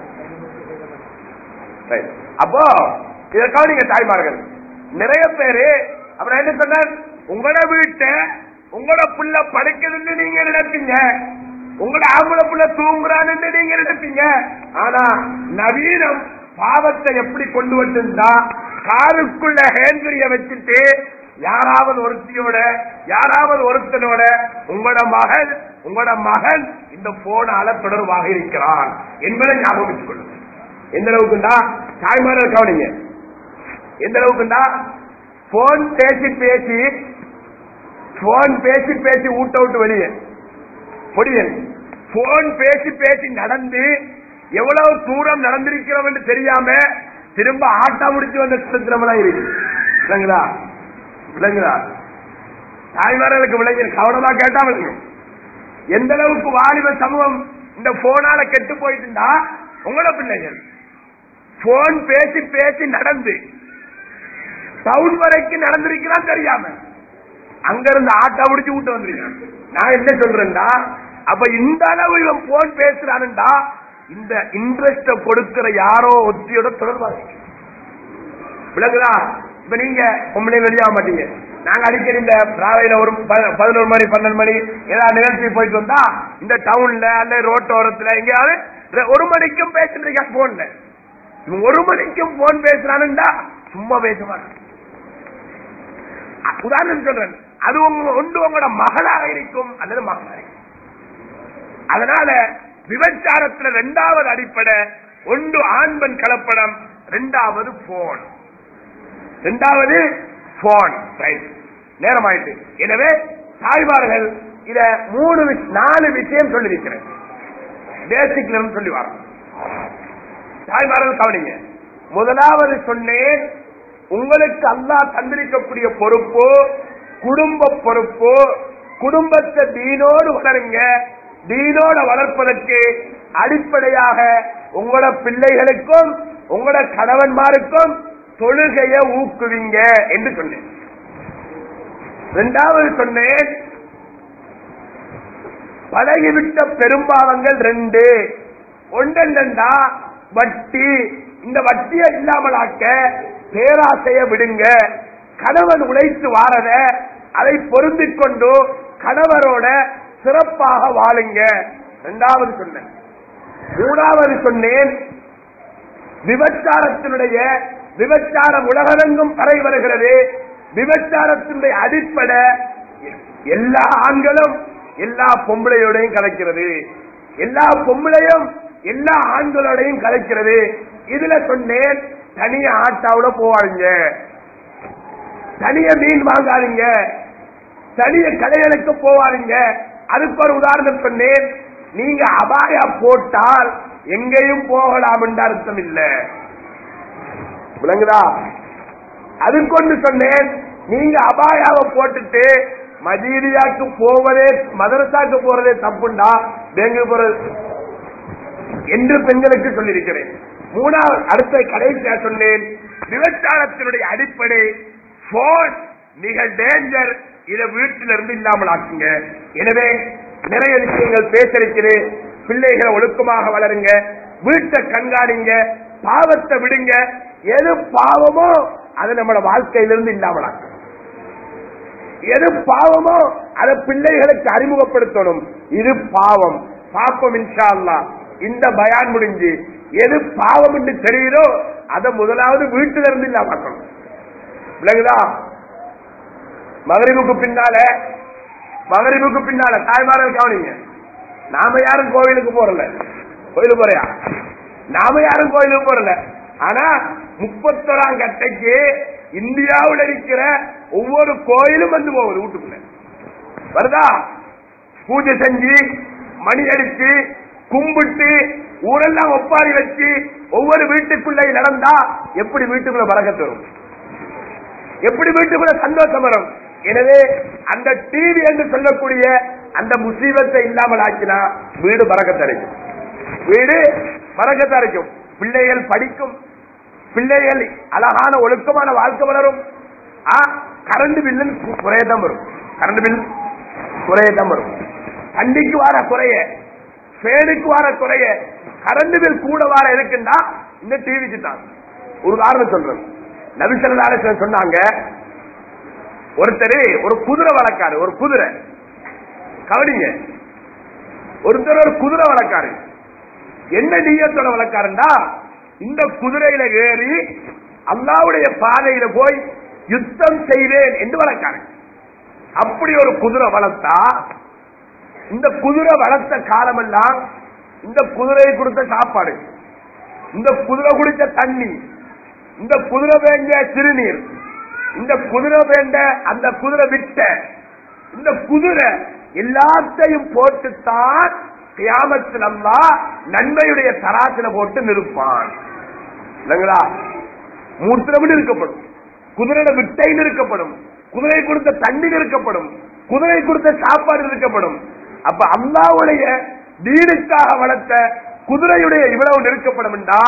Right. அப்போ இத கவனிங்க தாய்மார்கள் நிறைய பேரு அப்புறம் என்ன சொன்ன உங்களோட வீட்டை உங்களோட புள்ள படுக்குதுன்னு நீங்க நினைப்பீங்க உங்களோட ஆம்பளை புள்ள தூங்குறான்னு நீங்க நினைப்பீங்க ஆனா நவீனம் பாவத்தை எப்படி கொண்டு வந்துட்டா காருக்குள்ள ஹேண்ட்ரிய வச்சுட்டு யாராவது ஒருத்தியோட யாராவது ஒருத்தனோட உங்களோட மகள் உங்களோட மகன் இந்த போனால தொடர்பாக இருக்கிறான் என்பதை ஞாபகம் வச்சுக் கொள்ளுங்க எந்த அளவுக்குண்டா தாய்மார்கள் கவனிங்க எந்த அளவுக்குண்டா போன் பேசி பேசி போன் பேசி பேசி ஊட்ட விட்டு வெளியே பொடியன் போன் பேசி பேசி நடந்து எவ்வளவு தூரம் நடந்திருக்கிறோம் என்று தெரியாம திரும்ப ஆட்டா முடிச்சு வந்த சித்திரமெல்லாம் இருக்கு விளங்குதா விளங்குதா தாய்மார்களுக்கு விளங்க கவனமா கேட்டா விளங்கும் எந்த அளவுக்கு வாலிப சமூகம் இந்த போனால கெட்டு போயிட்டுண்டா உங்களோட பிள்ளைகள் போன் பேசி பேசி நடந்து டவுன் வரைக்கும் நடந்திருக்கிறான் தெரியாம அங்க இருந்து ஆட்டா முடிச்சு விட்டு வந்திருக்கான் நான் என்ன சொல்றேன்டா அப்ப இந்த அளவு இவன் போன் பேசுறானுண்டா இந்த இன்ட்ரெஸ்ட கொடுக்கிற யாரோ ஒத்தியோட தொடர்பாக விளங்குதா இப்ப நீங்க உண்மையிலே வெளியாக மாட்டீங்க நாங்க அடிக்கடி இந்த ராவையில ஒரு ப- பதினோரு மணி பன்னெண்டு மணி ஏதாவது நிகழ்ச்சி போயிட்டு வந்தா இந்த டவுன்ல அல்ல ரோட்டோரத்துல எங்கேயாவது ரெ- ஒரு மணிக்கும் பேசிட்டு இருக்கான் போன்ல இவன் ஒரு மணிக்கும் போன் பேசுறானுண்டா சும்மா பேச மாட்டான் அ- உதாரணம் சொல்றேன் அது உங்க ஒன்று உங்களோட மகளாக இருக்கும் அல்லது மகனாக இருக்கும் அதனால விபச்சாரத்துல ரெண்டாவது அடிப்படை ஒன்று ஆண்பன் கலப்படம் ரெண்டாவது போன் ரெண்டாவது போன் நேரம் ஆயிட்டு எனவே தாய்மார்கள் இத மூணு வி- நாலு விஷயம் சொல்லியிருக்கிறேன் பேசிக்ல இருந்து சொல்லி வரோம் தாய்மார்கள் கவனிங்க முதலாவது சொன்னேன் உங்களுக்கு அல்லாஹ் தந்திருக்கக்கூடிய பொறுப்பு குடும்ப பொறுப்பு குடும்பத்தை தீனோடு வளருங்க தீனோட வளர்ப்பதற்கு அடிப்படையாக உங்களோட பிள்ளைகளுக்கும் உங்களோட கணவன்மாருக்கும் தொழுகையை ஊக்குவிங்க என்று சொன்னேன் இரண்டாவது சொன்னேன் பழகிவிட்ட பெரும்பாவங்கள் ரெண்டு ஒன்றெண்டா வட்டி இந்த வட்டியை இல்லாமலாக்க பேராசைய விடுங்க கணவன் உழைத்து வாரத அதை பொருந்திக் கொண்டு கணவரோட சிறப்பாக வாழுங்க இரண்டாவது சொன்னேன் மூணாவது சொன்னேன் விபச்சாரத்தினுடைய விபச்சாரம் உலகமெங்கும் பரவி வருகிறது விபச்சாரத்தினுடைய அடிப்படை எல்லா ஆண்களும் எல்லா பொம்பளையோடையும் கலைக்கிறது எல்லா பொம்பளையும் எல்லா ஆண்களோடையும் கலைக்கிறது இதுல சொன்னேன் தனிய ஆட்டாவோட போவாங்க தனிய மீன் வாங்காதீங்க தனிய கடைகளுக்கு போவாதீங்க அதுக்கு ஒரு உதாரணம் சொன்னேன் நீங்க அபாயா போட்டால் எங்கேயும் போகலாம் என்ற அர்த்தம் இல்ல விளங்குதா அதுக்கு ஒன்று சொன்னேன் நீங்க அபாயாவை போட்டுட்டு மஜீதியாக்கு போவதே மதரசாக்கு போறதே தப்புண்டா பேங்கு போறது என்று பெண்களுக்கு சொல்லியிருக்கிறேன் மூணாவது அடுத்த கடைசியா சொன்னேன் விபச்சாரத்தினுடைய அடிப்படை போன் மிக டேஞ்சர் இதை வீட்டில இருந்து இல்லாமல் ஆக்குங்க எனவே நிறைய விஷயங்கள் பேசிருக்கிறேன் பிள்ளைகளை ஒழுக்கமாக வளருங்க வீட்டை கண்காணிங்க பாவத்தை விடுங்க எது பாவமோ அது நம்மளோட வாழ்க்கையிலிருந்து இல்லாமல் ஆக்கும் எது பாவமோ அதை பிள்ளைகளுக்கு அறிமுகப்படுத்தணும் இது பாவம் பாப்பம் இன்ஷா அல்லாஹ் இந்த பயான் முடிஞ்சு எது பாவம் என்று தெரியுதோ அதை முதலாவது வீட்டில இருந்து இல்லாமக்கணும் விளங்குதா மகரிபுக்கு பின்னால மகரிபுக்கு பின்னால தாய்மார்கள் கவனிங்க நாம யாரும் கோவிலுக்கு போறல கோயிலுக்கு போறியா நாம யாரும் கோயிலுக்கு போறல ஆனா முப்பத்தொராம் கட்டைக்கு இந்தியாவில் இருக்கிற ஒவ்வொரு கோயிலும் வந்து போகுது வீட்டுக்குள்ள வருதா பூஜை செஞ்சு மணி அடிச்சு கும்பிட்டு ஊரெல்லாம் ஒப்பாரி வச்சு ஒவ்வொரு வீட்டுக்குள்ள நடந்தா எப்படி வீட்டுக்குள்ள பறக்கத்து வரும் எப்படி வீட்டுக்குள்ள சந்தோஷம் வரும் எனவே அந்த டிவி என்று சொல்லக்கூடிய அந்த முசீபத்தை இல்லாமல் ஆக்கினா வீடு பறக்கத்தரைக்கும் வீடு பறக்கத்தரைக்கும் பிள்ளைகள் படிக்கும் பிள்ளைகள் அழகான ஒழுக்கமான வாழ்க்கை வளரும் கரண்ட் பில்லு குறையதான் வரும் கரண்ட் பில் குறையதான் வரும் தண்டிக்கு வர குறைய ஃபேனுக்கு வர குறைய கரண்ட் பில் கூட வர இருக்குன்னா இந்த டிவிக்கு தான் ஒரு உதாரணம் சொல்றேன் நபிசல்லால சொன்னாங்க ஒருத்தர் ஒரு குதிரை வளர்க்காரு ஒரு குதிரை கவனிங்க ஒருத்தர் ஒரு குதிரை வளர்க்காரு என்ன நீயத்தோட வளர்க்காருண்டா இந்த குதிரையில ஏறி அல்லாவுடைய பாதையில போய் யுத்தம் செய்வேன் என்று வளர்க்காரு அப்படி ஒரு குதிரை வளர்த்தா இந்த குதிரை வளர்த்த காலமெல்லாம் இந்த குதிரை கொடுத்த சாப்பாடு இந்த குதிரை குடித்த தண்ணி இந்த குதிரை வேண்டிய சிறுநீர் இந்த குதிரை வேண்ட அந்த குதிரை விட்ட இந்த குதிரை எல்லாத்தையும் போட்டுத்தான் கியாமத்தில் அல்லா நன்மையுடைய தராசில போட்டு நிற்பான் இல்லைங்களா மூத்திரம் இருக்கப்படும் குதிரையோட விட்டை நிற்கப்படும் குதிரை கொடுத்த தண்ணி நிற்கப்படும் குதிரை கொடுத்த சாப்பாடு நிற்கப்படும் அப்ப அல்லாவுடைய வீடுக்காக வளர்த்த குதிரையுடைய இவ்வளவு நெருக்கப்படும் என்றா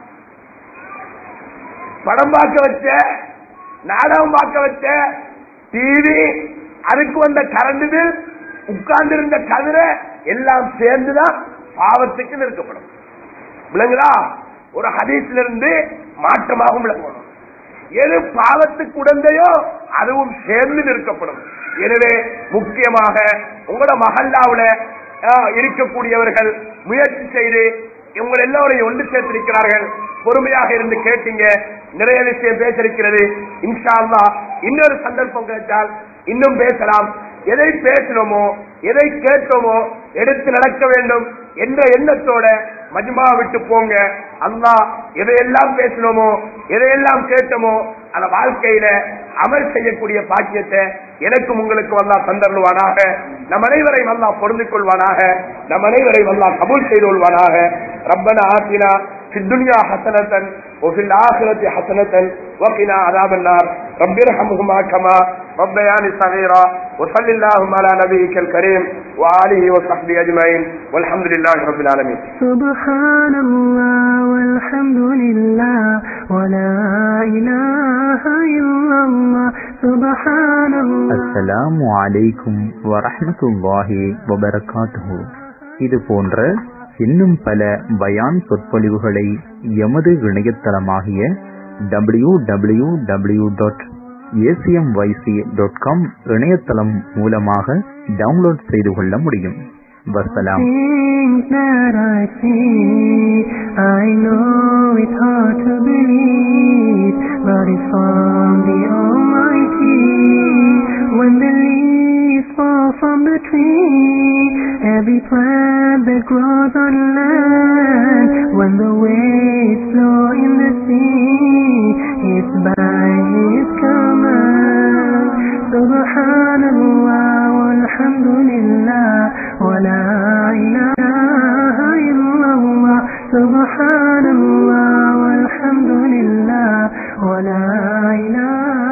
படம் பார்க்க வச்ச நாடகம் பார்க்க வச்ச டிவி அதுக்கு வந்த கரண்ட் பில் உட்கார்ந்திருந்த கதிரை எல்லாம் சேர்ந்துதான் பாவத்துக்கு நிற்கப்படும் விளங்குதா ஒரு ஹதீஸ்ல இருந்து மாற்றமாகவும் விளங்கணும் எது பாவத்துக்கு உடந்தையோ அதுவும் சேர்ந்து நிற்கப்படும் எனவே முக்கியமாக உங்களோட மகல்லாவுல ஆஹ், இருக்கக்கூடியவர்கள் முயற்சி செய்து இவங்க எல்லோரையும் ஒன்று சேர்த்திருக்கிறார்கள் பொறுமையாக இருந்து கேட்டீங்க நிறைய விஷயம் பேசிருக்கிறது இன்ஷா அல்லாஹ் இன்னொரு சந்தர்ப்பம் கிடைத்தால் இன்னும் பேசலாம் எதை பேசினோமோ எதை கேட்டோமோ எடுத்து நடக்க வேண்டும் என்ற எண்ணத்தோட மஜ்மா விட்டு போங்க அல்லாஹ் எதையெல்லாம் பேசினோமோ எதையெல்லாம் கேட்டோமோ அந்த வாழ்க்கையில அமல் செய்யக்கூடிய பாக்கியத்தை எனக்கும் உங்களுக்கும் அல்லாஹ் தந்தருள்வானாக நம் அனைவரையும் அல்லாஹ் பொருந்திக் கொள்வானாக நம் அனைவரையும் அல்லாஹ் கபூல் செய்து கொள்வானாக ரப்பனா ஆத்தினா في الدنيا حسنة وفي الآخرة حسنة وقنا عذاب النار رب ارحمهما كما ربياني صغيرا وصل اللهم على نبيك الكريم وآله وصحبه أجمعين والحمد لله رب العالمين سبحان الله والحمد لله ولا إله إلا الله سبحان الله அஸ்ஸலாமு அலைக்கும் வரஹ்மத்துல்லாஹி வபரகாத்துஹு இது போன்ற இன்னும் பல பயான் சொற்பொழிவுகளை எமது இணையதளமாகிய W W W dot ACMYC dot com இணையதளம் மூலமாக டவுன்லோட் செய்து கொள்ள முடியும் வசலாம் Things that I see, I know it's hard to believe, but it's from the Almighty. When the leaves fall from the tree, every plant that grows on land, when the waves flow in the sea, it's by His command. Subhanallah walhamdulillah wa la ilaha illallah. Subhanallah walhamdulillah wa la ilaha